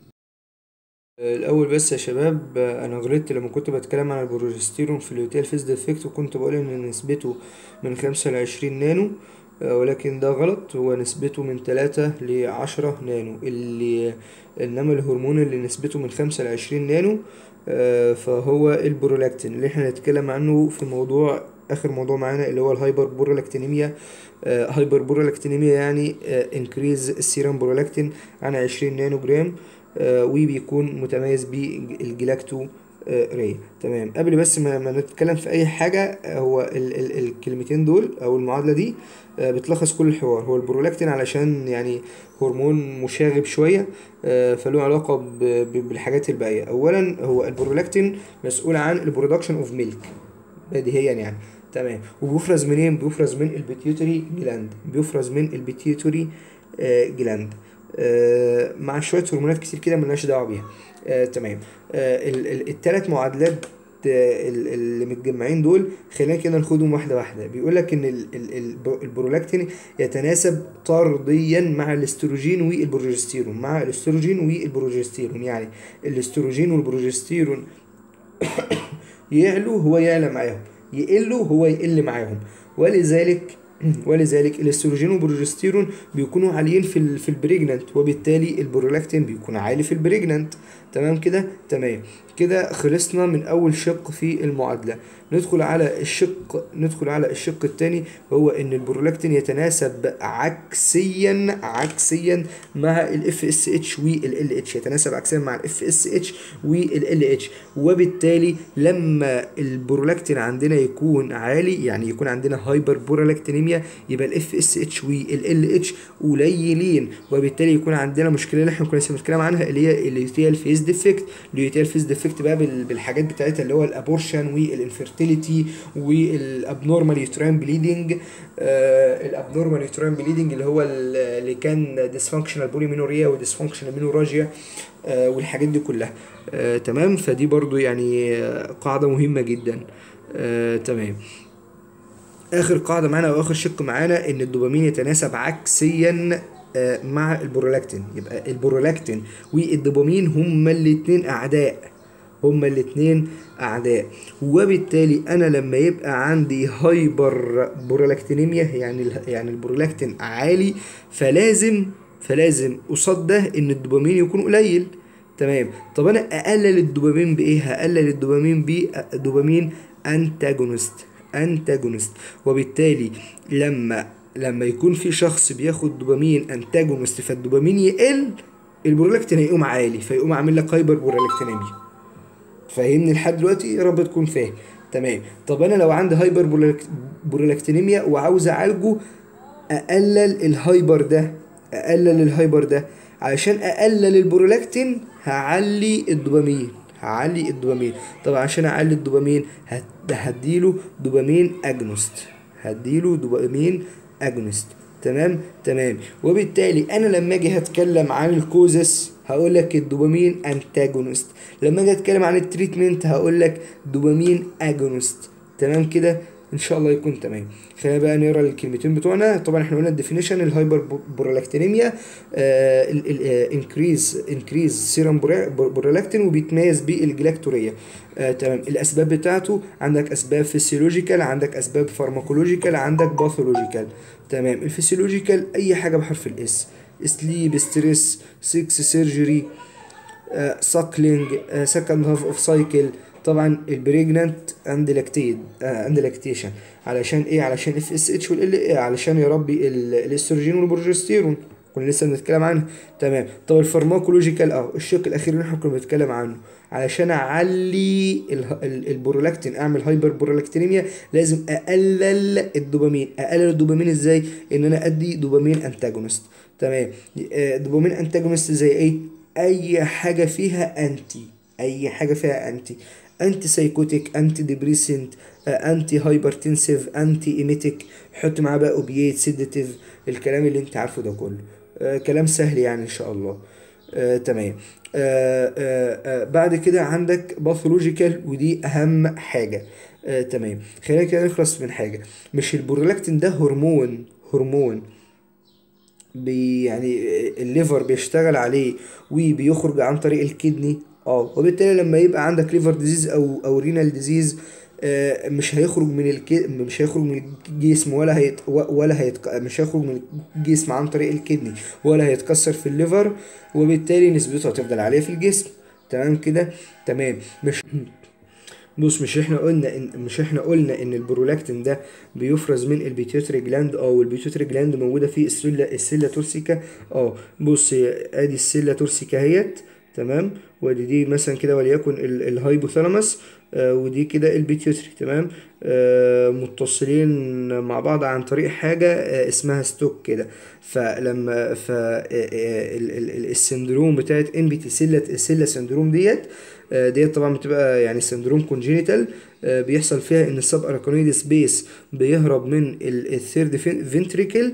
الاول بس يا شباب آه، انا غلطت لما كنت بتكلم عن البروجستيرون في اليوتيال فيز ديفكت وكنت بقول ان نسبته من خمسة لعشرين نانو آه، ولكن ده غلط هو نسبته من تلاتة لعشرة نانو اللي انما الهرمون اللي نسبته من خمسة لعشرين نانو آه، فهو البرولاكتين اللي احنا هنتكلم عنه في موضوع اخر موضوع معانا اللي هو الهايبر برولاكتينيميا آه، هايبر برولاكتينيميا يعني انكريز السيرم برولاكتين عن عشرين نانو جرام آه، وبيكون متميز بالجلاكتو آه، ري تمام قبل بس ما, ما نتكلم في اي حاجه آه، هو ال ال الكلمتين دول او المعادله دي آه، بتلخص كل الحوار هو البرولاكتين علشان يعني هرمون مشاغب شويه آه، فله علاقه ب- ب- بالحاجات الباقيه اولا هو البرولاكتين مسؤول عن البرودكشن اوف ميلك بديهيا يعني تمام وبيفرز منين بيفرز من البيتيوتري جلاند بيفرز من البيتيوتري آه، جلاند آه، مع شويه هرمونات كتير كده ملناش دعوه بيها آه، تمام آه، ال- ال- التلات معادلات آه، ال- اللي متجمعين دول خلينا كده ناخدهم واحده واحده بيقول لك ان ال- ال- ال- البرولاكتين يتناسب طرديا مع الاستروجين والبروجستيرون مع الاستروجين والبروجستيرون يعني الاستروجين والبروجستيرون يعلو هو يعلى معاهم يقلوا هو يقل معاهم ولذلك ولذلك الاستروجين والبروجستيرون بيكونوا عاليين في ال في البريجنانت وبالتالي البرولاكتين بيكون عالي في البريجنانت تمام كده تمام كده خلصنا من اول شق في المعادله ندخل على الشق ندخل على الشق الثاني وهو ان البرولاكتين يتناسب عكسيا عكسيا مع الاف اس اتش والال اتش يتناسب عكسيا مع الاف اس اتش والال اتش وبالتالي لما البرولاكتين عندنا يكون عالي يعني يكون عندنا هايبر برولاكتينيميا يبقى الاف اس اتش والال اتش قليلين وبالتالي يكون عندنا مشكله اللي احنا كنا لسه بنتكلم عنها اللي هي اليوتيال فيز ديفكت اليوتيال فيز ديفكت بقى بال- بالحاجات بتاعتها اللي هو الابورشن والانفيرتيليتي والابنورمال يوتراين بليدنج الابنورمال يوتراين بليدنج اللي هو ال- اللي كان ديسفانكشنال بوليمينوريا وديسفانكشنال مينوراجيا آه، والحاجات دي كلها آه، تمام فدي برضو يعني آه، قاعدة مهمة جدا آه، تمام اخر قاعده معانا او اخر شق معانا ان الدوبامين يتناسب عكسيا آه، مع البرولاكتين يبقى البرولاكتين والدوبامين هما الاتنين اعداء هما الاتنين اعداء وبالتالي انا لما يبقى عندي هايبر برولاكتينيميا يعني ال- يعني البرولاكتين عالي فلازم فلازم قصاد ده ان الدوبامين يكون قليل تمام طب انا اقلل الدوبامين بايه هقلل الدوبامين بدوبامين انتاجونست انتاجونست وبالتالي لما لما يكون في شخص بياخد دوبامين انتاجونست فالدوبامين يقل البرولاكتين هيقوم عالي فيقوم عامل لك هايبر برولاكتينيميا فاهمني لحد دلوقتي يا رب تكون فاهم تمام طب انا لو عندي هايبر برولاكت- برولاكتينيميا وعاوز اعالجه اقلل الهايبر ده اقلل الهايبر ده علشان اقلل البرولاكتين هعلي الدوبامين هعلي الدوبامين طب عشان اعلي الدوبامين هت- هديله دوبامين اجنوست هديله دوبامين اجنوست تمام تمام وبالتالي انا لما اجي هتكلم عن الكوزس هقول لك الدوبامين انتاجونست لما اجي اتكلم عن التريتمنت هقول لك دوبامين اجونست تمام كده ان شاء الله يكون تمام خلينا بقى نقرا الكلمتين بتوعنا طبعا احنا قلنا الديفينيشن الهايبر برولاكتينيميا انكريز انكريز سيرم برولاكتين وبيتميز بالجلاكتوريه آه تمام الاسباب بتاعته عندك اسباب فيسيولوجيكال عندك اسباب فارماكولوجيكال عندك باثولوجيكال تمام الفسيولوجيكال اي حاجه بحرف الاس سليب ستريس سكس سيرجري ساكلينج سكند هاف اوف سايكل طبعا البريجنانت اند لاكتيد اند لاكتيشن علشان ايه علشان اف اس اتش والال ايه علشان يربي ال- الاستروجين والبروجستيرون كنا لسه بنتكلم عنه تمام طب الفارماكولوجيكال اهو الشق الاخير اللي احنا كنا بنتكلم عنه علشان اعلي ال- ال- البرولاكتين اعمل هايبر برولاكتينيميا لازم اقلل الدوبامين اقلل الدوبامين ازاي ان انا ادي دوبامين انتاجونست تمام آه، دوبامين انتاجونست زي ايه اي حاجه فيها انتي اي حاجه فيها انتي انتي سايكوتيك انتي ديبريسنت انتي هايبرتنسيف انتي ايميتيك حط معاه بقى اوبيات سيداتيف الكلام اللي انت عارفه ده كله آه كلام سهل يعني ان شاء الله آه تمام آه آه آه بعد كده عندك باثولوجيكال ودي اهم حاجه آه تمام خلينا كده نخلص من حاجه مش البرولاكتين ده هرمون هرمون بي يعني الليفر بيشتغل عليه وبيخرج عن طريق الكدني اه وبالتالي لما يبقى عندك ليفر ديزيز او او رينال ديزيز آه، مش هيخرج من الك... مش هيخرج من الجسم ولا هيت... ولا هيت... مش هيخرج من الجسم عن طريق الكدني ولا هيتكسر في الليفر وبالتالي نسبته هتفضل عالية في الجسم تمام كده تمام مش بص مش احنا قلنا ان مش احنا قلنا ان البرولاكتين ده بيفرز من البيتيوتري جلاند اه والبيتيوتري جلاند موجوده في السيلا السيلا تورسيكا اه بص هي ادي السيلا تورسيكا اهيت تمام ودي دي مثلا كده وليكن ال- الهايبوثالاموس آه ودي كده البيتيوتري تمام آه متصلين مع بعض عن طريق حاجه آه اسمها ستوك كده فلما ف آه، آه، ال- ال- ال- السندروم بتاعت ام بي تي سيلا سيلا سندروم ديت آه، ديت طبعا بتبقى يعني سندروم كونجينيتال بيحصل فيها ان السب اراكونيد سبيس بيهرب من الثيرد فينتريكل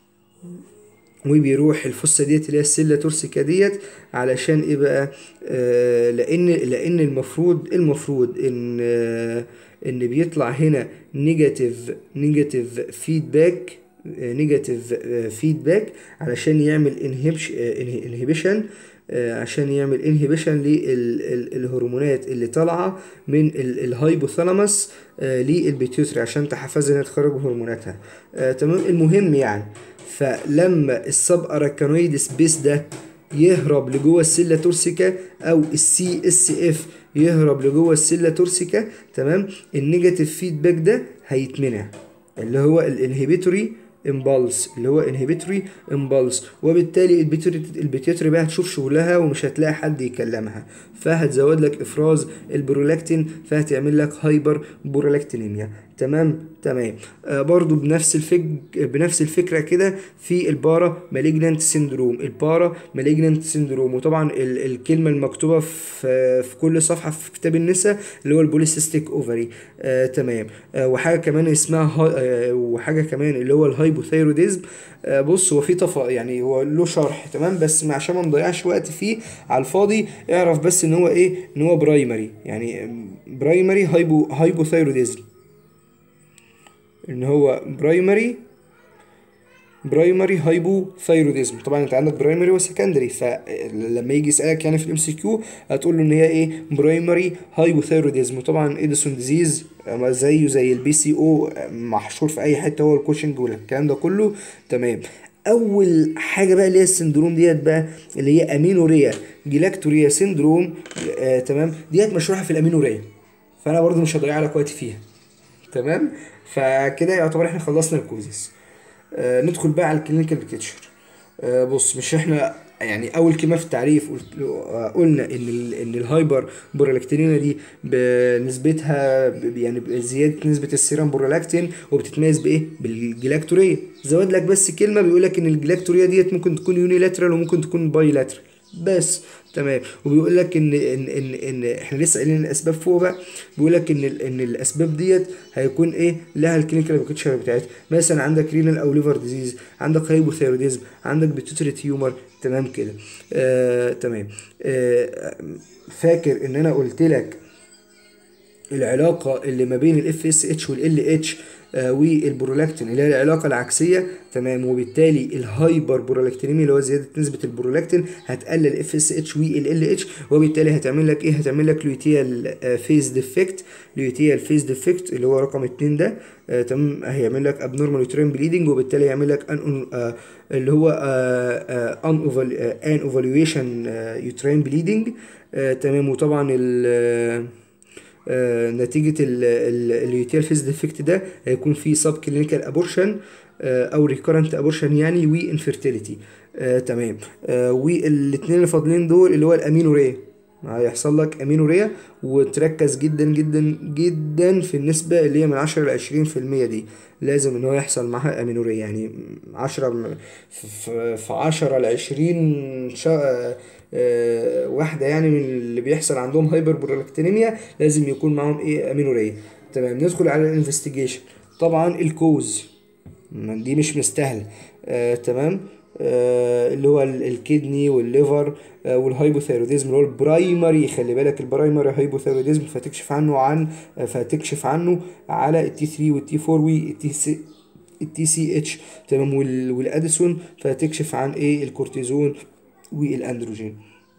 وبيروح الفصة ديت اللي هي السيلا تورسيكا ديت علشان ايه بقى آه لان لان المفروض المفروض ان آه ان بيطلع هنا نيجاتيف نيجاتيف فيدباك نيجاتيف فيدباك علشان يعمل انهبيشن عشان يعمل انهبيشن للهرمونات اللي طالعه من ال- الهايبوثالاموس آه، للبيتيوتري عشان تحفزها انها تخرج هرموناتها آه، تمام المهم يعني فلما السب اراكانويد سبيس ده يهرب لجوه السيلا تورسيكا او السي اس اف يهرب لجوه السيلا تورسيكا تمام النيجاتيف فيدباك ده هيتمنع اللي هو الانهبيتوري امبالس اللي هو انهبيتوري امبالس وبالتالي البيتوري البيتيوتري بقى هتشوف شغلها ومش هتلاقي حد يكلمها فهتزود لك افراز البرولاكتين فهتعمل لك هايبر برولاكتينيميا تمام تمام آه برضو بنفس الفك بنفس الفكره كده في البارا مالجنانت سيندروم البارا مالجنانت سيندروم وطبعا ال الكلمه المكتوبه في في كل صفحه في كتاب النساء اللي هو البوليسيستيك اوفري آه تمام آه وحاجه كمان اسمها ها آه وحاجه كمان اللي هو الهايبوثايروديزم آه بص هو في طفا يعني هو له شرح تمام بس ما- عشان ما نضيعش وقت فيه على الفاضي اعرف بس ان هو ايه ان هو برايمري يعني برايمري هايبو هايبوثايروديزم ان هو برايمري برايمري هايبوثايروديزم طبعا انت عندك برايمري وسكندري فلما يجي يسالك يعني في الام سي كيو هتقول له ان هي ايه برايمري هايبوثايروديزم وطبعا ايديسون ديزيز أما زيه زي البي سي او محشور في اي حته هو الكوشنج والكلام ده كله تمام اول حاجه بقى اللي هي السندروم ديت بقى اللي هي امينوريا جلاكتوريا سندروم آه تمام ديت مشروحه في الامينوريا فانا برضو مش هضيع لك وقت فيها تمام فكده يعتبر احنا خلصنا الكوزيس آه ندخل بقى على الكلينيكال بيكتشر آه بص مش احنا يعني اول كلمه في التعريف قلت آه قلنا ان ال ان الهايبر برولاكتينينا دي بنسبتها ب- يعني بزياده نسبه السيرم برولاكتين وبتتميز بايه بالجلاكتوريه زود لك بس كلمه بيقول لك ان الجلاكتوريه ديت ممكن تكون يونيلاترال وممكن تكون بايلاترال بس تمام وبيقول لك ان ان ان ان احنا لسه قايلين الاسباب فوق بقى بيقول لك ان ال- ان الاسباب ديت هيكون ايه لها الكلينيكال بيكتشر بتاعتها مثلا عندك رينال او ليفر ديزيز عندك هايبوثايروديزم عندك بيتوتري تيومر تمام كده آه تمام آه فاكر ان انا قلت لك العلاقة اللي ما بين الاف اس اتش والال اتش والبرولاكتين اللي هي العلاقة العكسية تمام وبالتالي الهايبر برولاكتينيميا اللي هو زيادة نسبة البرولاكتين هتقلل اف اس اتش والال اتش وبالتالي هتعمل لك ايه هتعمل لك لوتيال فيز ديفكت لوتيال فيز ديفكت اللي هو رقم اتنين ده آه تمام هيعمل لك ابنورمال يوترين بليدنج وبالتالي يعمل لك ان آه اللي هو ان ان اوفالويشن يوترين بليدنج تمام وطبعا ال آه نتيجة اليوتيال فيز ديفكت ده هيكون في سب كلينيكال ابورشن آه او ريكورنت ابورشن يعني وانفيرتيليتي آه تمام آه والاثنين اللي فاضلين دول اللي هو الامينوريا هيحصل لك امينوريا وتركز جدا جدا جدا في النسبة اللي هي من 10 ل 20 في المية دي لازم ان هو يحصل معاها امينوريا يعني 10 في 10 ل 20 شا... آه واحدة يعني من اللي بيحصل عندهم هايبر برولاكتينيميا لازم يكون معاهم ايه امينوريا تمام ندخل على الانفستيجيشن طبعا الكوز دي مش مستاهله آه تمام آه اللي هو الكدني والليفر آه والهايبوثايروديزم اللي هو البرايمري خلي بالك البرايمري هايبوثايروديزم فتكشف عنه عن آه فتكشف عنه على التي 3 والتي 4 والتي سي التي سي اتش تمام والاديسون فتكشف عن ايه الكورتيزون والاندروجين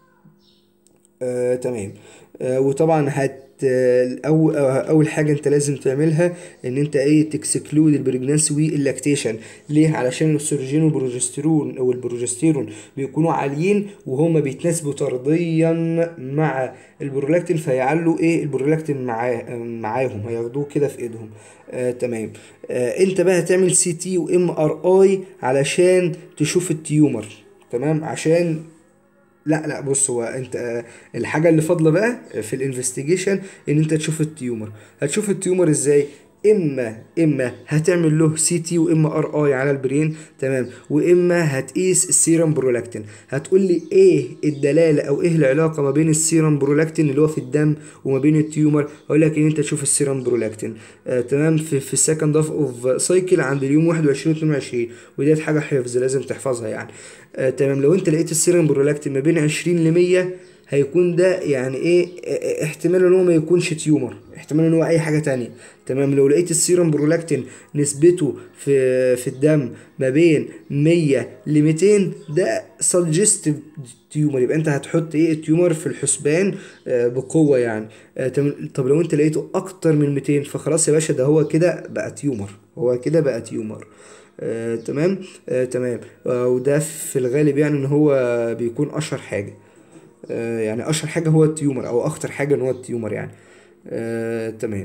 آه تمام آه وطبعا هت أو اول حاجه انت لازم تعملها ان انت ايه تكسكلود البريجنانسي واللاكتيشن ليه علشان الاستروجين والبروجستيرون او البروجستيرون بيكونوا عاليين وهما بيتناسبوا طرديا مع البرولاكتين فيعلوا ايه البرولاكتين معاه معاهم هياخدوه كده في ايدهم آه تمام آه انت بقى هتعمل سي تي وام ار اي علشان تشوف التيومر تمام عشان لا لا بص هو انت الحاجه اللي فاضله بقى في الانفستيجيشن ان انت تشوف التيومر هتشوف التيومر ازاي اما اما هتعمل له سي تي واما ار اي على البرين تمام واما هتقيس السيرم برولاكتين هتقول لي ايه الدلاله او ايه العلاقه ما بين السيرم برولاكتين اللي هو في الدم وما بين التيومر اقول لك ان انت تشوف السيرم برولاكتين آه تمام في, في السكند اوف اوف سايكل عند اليوم 21 22 وديت حاجه حفظ لازم تحفظها يعني آه تمام لو انت لقيت السيرم برولاكتين ما بين 20 ل 100 هيكون ده يعني ايه احتمال ان هو ما يكونش تيومر احتمال ان هو اي حاجه تانية تمام لو لقيت السيرم برولاكتين نسبته في في الدم ما بين 100 ل 200 ده سجستيف تيومر يبقى انت هتحط ايه التيومر في الحسبان آه بقوه يعني آه طب لو انت لقيته اكتر من 200 فخلاص يا باشا ده هو كده بقى تيومر هو كده بقى تيومر آه تمام آه تمام آه وده في الغالب يعني ان هو بيكون اشهر حاجه آه يعني اشهر حاجه هو التيومر او اخطر حاجه ان هو التيومر يعني آه تمام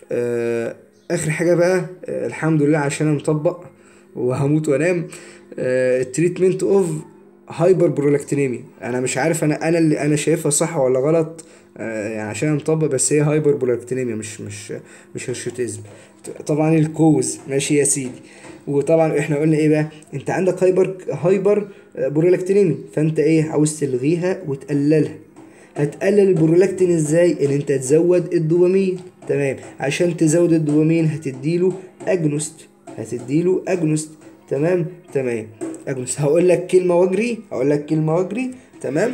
آه اخر حاجه بقى آه الحمد لله عشان انا مطبق وهموت وانام التريتمنت اوف هايبر برولكتينيميا انا مش عارف انا انا اللي انا شايفها صح ولا غلط آه يعني عشان انا مطبق بس هي هايبر برولكتينيميا مش مش مش هرشوتيزم طبعا الكوز ماشي يا سيدي وطبعا احنا قلنا ايه بقى انت عندك هايبر هايبر برولاكتينيمي فانت ايه عاوز تلغيها وتقللها هتقلل البرولاكتين ازاي ان انت تزود الدوبامين تمام عشان تزود الدوبامين هتديله اجنوست هتديله اجنوست تمام تمام اجنوست هقول لك كلمه واجري هقول لك كلمه واجري تمام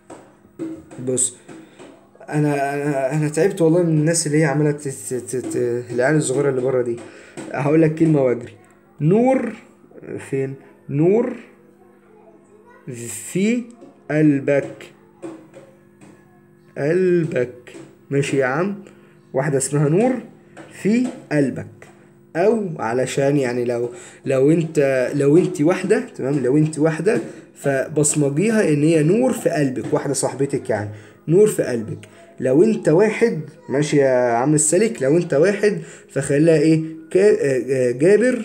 بص انا انا انا تعبت والله من الناس اللي هي عماله العيال الصغيره اللي بره دي هقول لك كلمه واجري نور فين نور في قلبك قلبك ماشي يا عم واحدة اسمها نور في قلبك او علشان يعني لو لو انت لو انت واحدة تمام لو انت واحدة فبصمجيها ان هي نور في قلبك واحدة صاحبتك يعني نور في قلبك لو انت واحد ماشي يا عم السلك لو انت واحد فخليها ايه جابر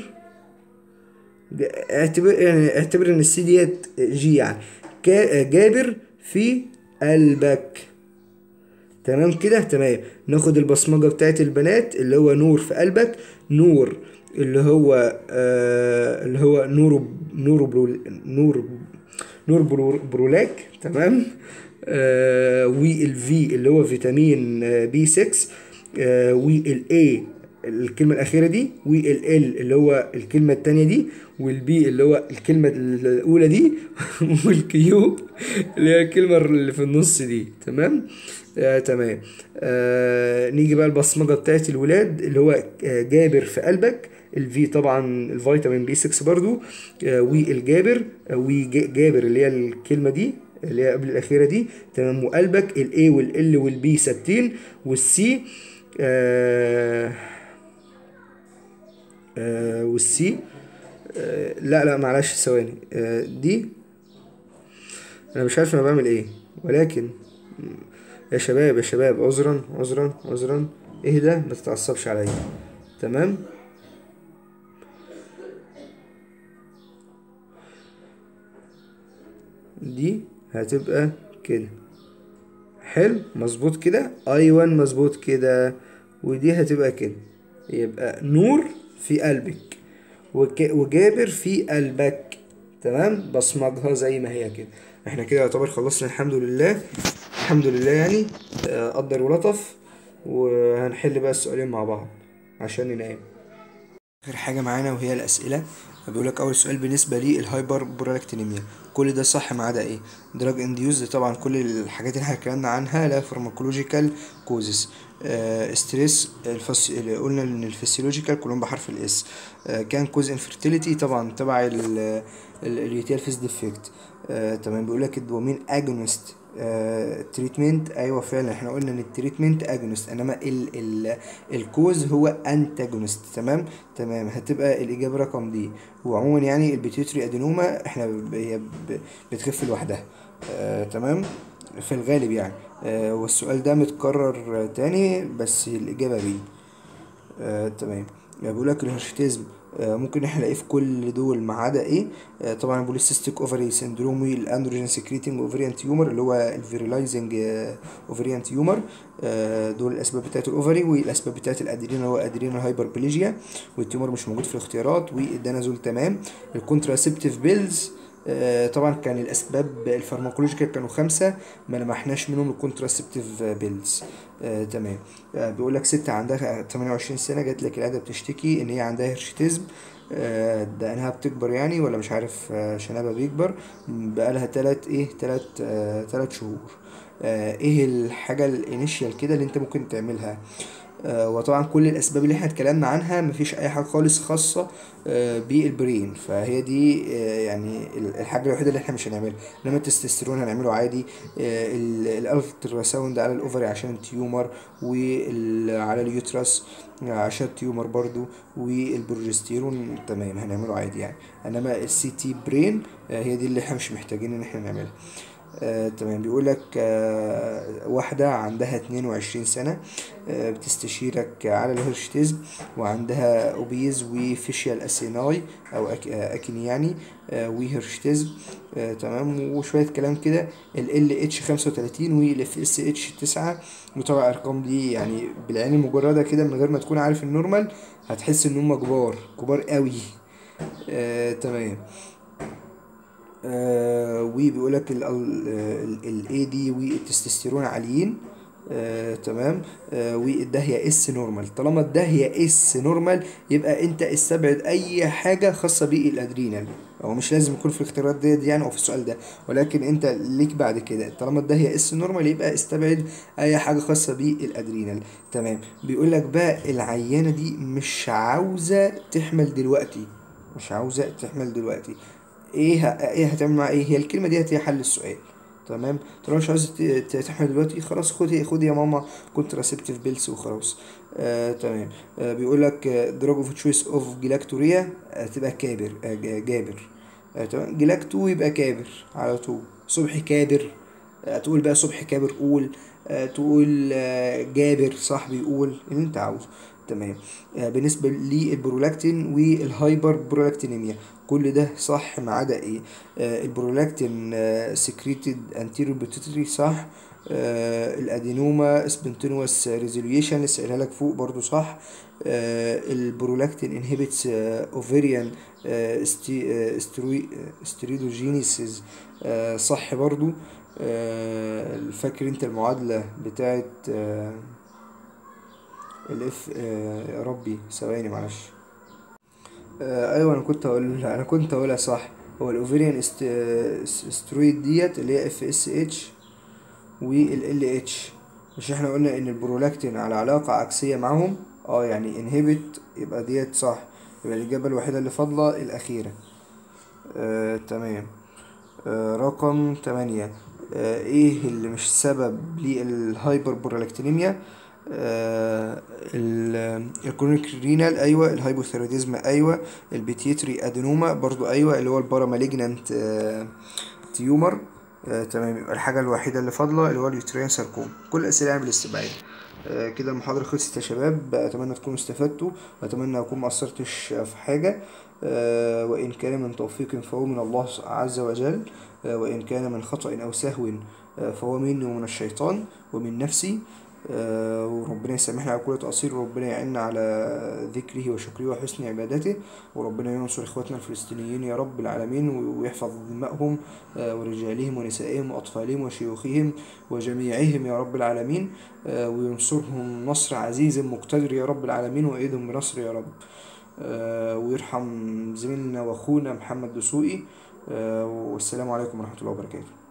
اعتبر يعني اعتبر ان السي ديت جي يعني جابر في قلبك تمام كده تمام ناخد البصمجة بتاعت البنات اللي هو نور في قلبك نور اللي هو آه اللي هو نور نور برول نور نور برو برولاك تمام آه والفي اللي هو فيتامين بي 6 آه والاي الكلمة الأخيرة دي والال اللي هو الكلمة التانية دي والبي اللي هو الكلمة الأولى دي والكيو اللي هي الكلمة اللي في النص دي تمام آه تمام آه نيجي بقى البصمجة بتاعت الولاد اللي هو آه جابر في قلبك الفي طبعا الفيتامين بي 6 برضو آه والجابر آه وجابر اللي هي الكلمة دي اللي هي قبل الأخيرة دي تمام وقلبك الاي والال والبي ثابتين والسي آه آه والسي آه لا لا معلش ثواني آه دي انا مش عارف انا بعمل ايه ولكن يا شباب يا شباب عذرا عذرا عذرا اهدى ما تتعصبش عليا تمام دي هتبقى كده حلو مظبوط كده ايوه مظبوط كده ودي هتبقى كده يبقى نور في قلبك وك... وجابر في قلبك تمام بصمجها زي ما هي كده احنا كده يعتبر خلصنا الحمد لله الحمد لله يعني آه، قدر ولطف وهنحل بقى السؤالين مع بعض عشان ننام اخر حاجه معانا وهي الاسئله بيقول لك اول سؤال بالنسبه لي الهايبر برولاكتينيميا كل ده صح ما عدا ايه دراج انديوز طبعا كل الحاجات اللي احنا اتكلمنا عنها لا فارماكولوجيكال كوزز آه ستريس الفس... اللي قلنا ان الفسيولوجيكال كلهم بحرف الاس آه كان كوز انفيرتيليتي طبعا تبع الريتيال فيس ديفكت آه تمام بيقول لك الدوبامين اجونست تريتمنت ايوه فعلا احنا قلنا ان التريتمنت اجونست انما ال ال الكوز هو انتاجونست تمام تمام هتبقى الاجابه رقم دي وعموما يعني البيتيوتري ادينوما احنا ب- هي ب- بتخف لوحدها آه تمام في الغالب يعني آه والسؤال ده متكرر آه، تاني بس الاجابه بيه آه، تمام بيقول لك الهرشتيزم آه، ممكن احنا نلاقيه في كل دول ما عدا ايه آه، طبعا البوليسيستيك اوفري سيندروم والاندروجين سكريتنج اوفريان تيومر اللي هو الفيريلايزنج اوفريان تيومر دول الاسباب بتاعت الاوفري والاسباب بتاعت الادرينا هو ادرينا هايبربليجيا والتيومر مش موجود في الاختيارات والدانازول تمام الكونتراسبتيف بيلز آه، طبعا كان الاسباب الفارماكولوجيكال كانوا خمسه ما لمحناش منهم الكونتراسبتيف بيلز آه، تمام آه، بيقول لك ست عندها 28 سنه جات لك العياده بتشتكي ان هي عندها هرشتيزم آه، ده انها بتكبر يعني ولا مش عارف آه، شنبها بيكبر م، بقالها تلات ايه تلات آه، تلات شهور آه، ايه الحاجه الانيشيال كده اللي انت ممكن تعملها آه، وطبعا كل الاسباب اللي احنا اتكلمنا عنها مفيش اي حاجه خالص خاصه آه، بالبرين فهي دي آه، يعني ال- الحاجه الوحيده اللي احنا مش هنعملها انما التستوستيرون هنعمله عادي آه، ال- الالترا ساوند على الاوفري عشان التيومر وعلى اليوترس عشان التيومر برضو والبروجستيرون تمام هنعمله عادي يعني انما السي تي برين آه، هي دي اللي احنا مش محتاجين ان احنا نعملها آه، تمام بيقول لك آه، واحدة عندها 22 سنة آه، بتستشيرك على الهرشتيزم وعندها اوبيز وفيشيال اسيناي او أك... آه، اكني يعني آه، وهرشتيزم آه، تمام وشوية كلام كده ال اتش 35 والاف اس اتش 9 وطبعا الارقام دي يعني بالعين المجردة كده من غير ما تكون عارف النورمال هتحس ان هم كبار كبار قوي آه، تمام آه وبيقول لك الاي دي والتستوستيرون عاليين آه تمام آه والدهية اس نورمال طالما الدهية اس نورمال يبقى انت استبعد اي حاجة خاصة بالادرينال هو مش لازم يكون في الاختيارات ديت يعني او في السؤال ده ولكن انت ليك بعد كده طالما الدهية اس نورمال يبقى استبعد اي حاجة خاصة بالادرينال تمام بيقول لك بقى العيانة دي مش عاوزة تحمل دلوقتي مش عاوزة تحمل دلوقتي ايه ه... ايه هتعمل مع ايه هي الكلمه ديت هي حل السؤال تمام طالما مش عايز ت- ت- تحمل دلوقتي خلاص خدي خدي يا ماما كونتراسبتيف بيلز وخلاص آه تمام آه بيقول لك دراج اوف تشويس اوف جلاكتوريا هتبقى كابر آه ج- جابر آه تمام جلاكتو يبقى كابر على طول صبحي كابر آه تقول بقى صبحي كابر قول آه تقول آه جابر صاحبي قول اللي انت عاوزه تمام آه بالنسبة للبرولاكتين والهايبر برولاكتينيميا كل ده صح ما عدا ايه آه البرولاكتين سكريتد انتيريور بيتوتري صح آه الادينوما سبنتينوس ريزوليوشن لسه قايلها لك فوق برضو صح آه البرولاكتين انهبيتس اوفيريان ستريدوجينيسيس آه صح برضو آه فاكر انت المعادلة بتاعت آه الاف آه يا ربي ثواني معلش آه ايوه انا كنت هقول انا كنت هقولها صح هو الاوفيريان است... استرويد ديت اللي هي اف اس اتش وال اتش مش احنا قلنا ان البرولاكتين على علاقة عكسية معاهم اه يعني انهبت يبقى ديت صح يبقى الإجابة الوحيدة اللي فاضلة الأخيرة آه تمام آه رقم تمانية آه ايه اللي مش سبب للهايبر برولاكتينيميا آه الكرونيك رينال ايوه الهايبوثيروديزم ايوه البيتيتري ادينوما برضو ايوه اللي هو الباراماليجنانت آه تيومر آه تمام يبقى الحاجة الوحيدة اللي فاضلة اللي هو اليوتريان ساركوم كل الأسئلة يعني بالاستبعاد آه كده المحاضرة خلصت يا شباب أتمنى تكونوا استفدتوا وأتمنى أكون مقصرتش في حاجة آه وإن كان من توفيق فهو من الله عز وجل آه وإن كان من خطأ أو سهو آه فهو مني ومن الشيطان ومن نفسي آه وربنا يسامحنا على كل تقصير وربنا يعيننا على ذكره وشكره وحسن عبادته وربنا ينصر اخواتنا الفلسطينيين يا رب العالمين ويحفظ دمائهم آه ورجالهم ونسائهم واطفالهم وشيوخهم وجميعهم يا رب العالمين آه وينصرهم نصر عزيز مقتدر يا رب العالمين وايدهم بنصر يا رب ويرحم زميلنا واخونا محمد دسوقي والسلام عليكم ورحمه الله وبركاته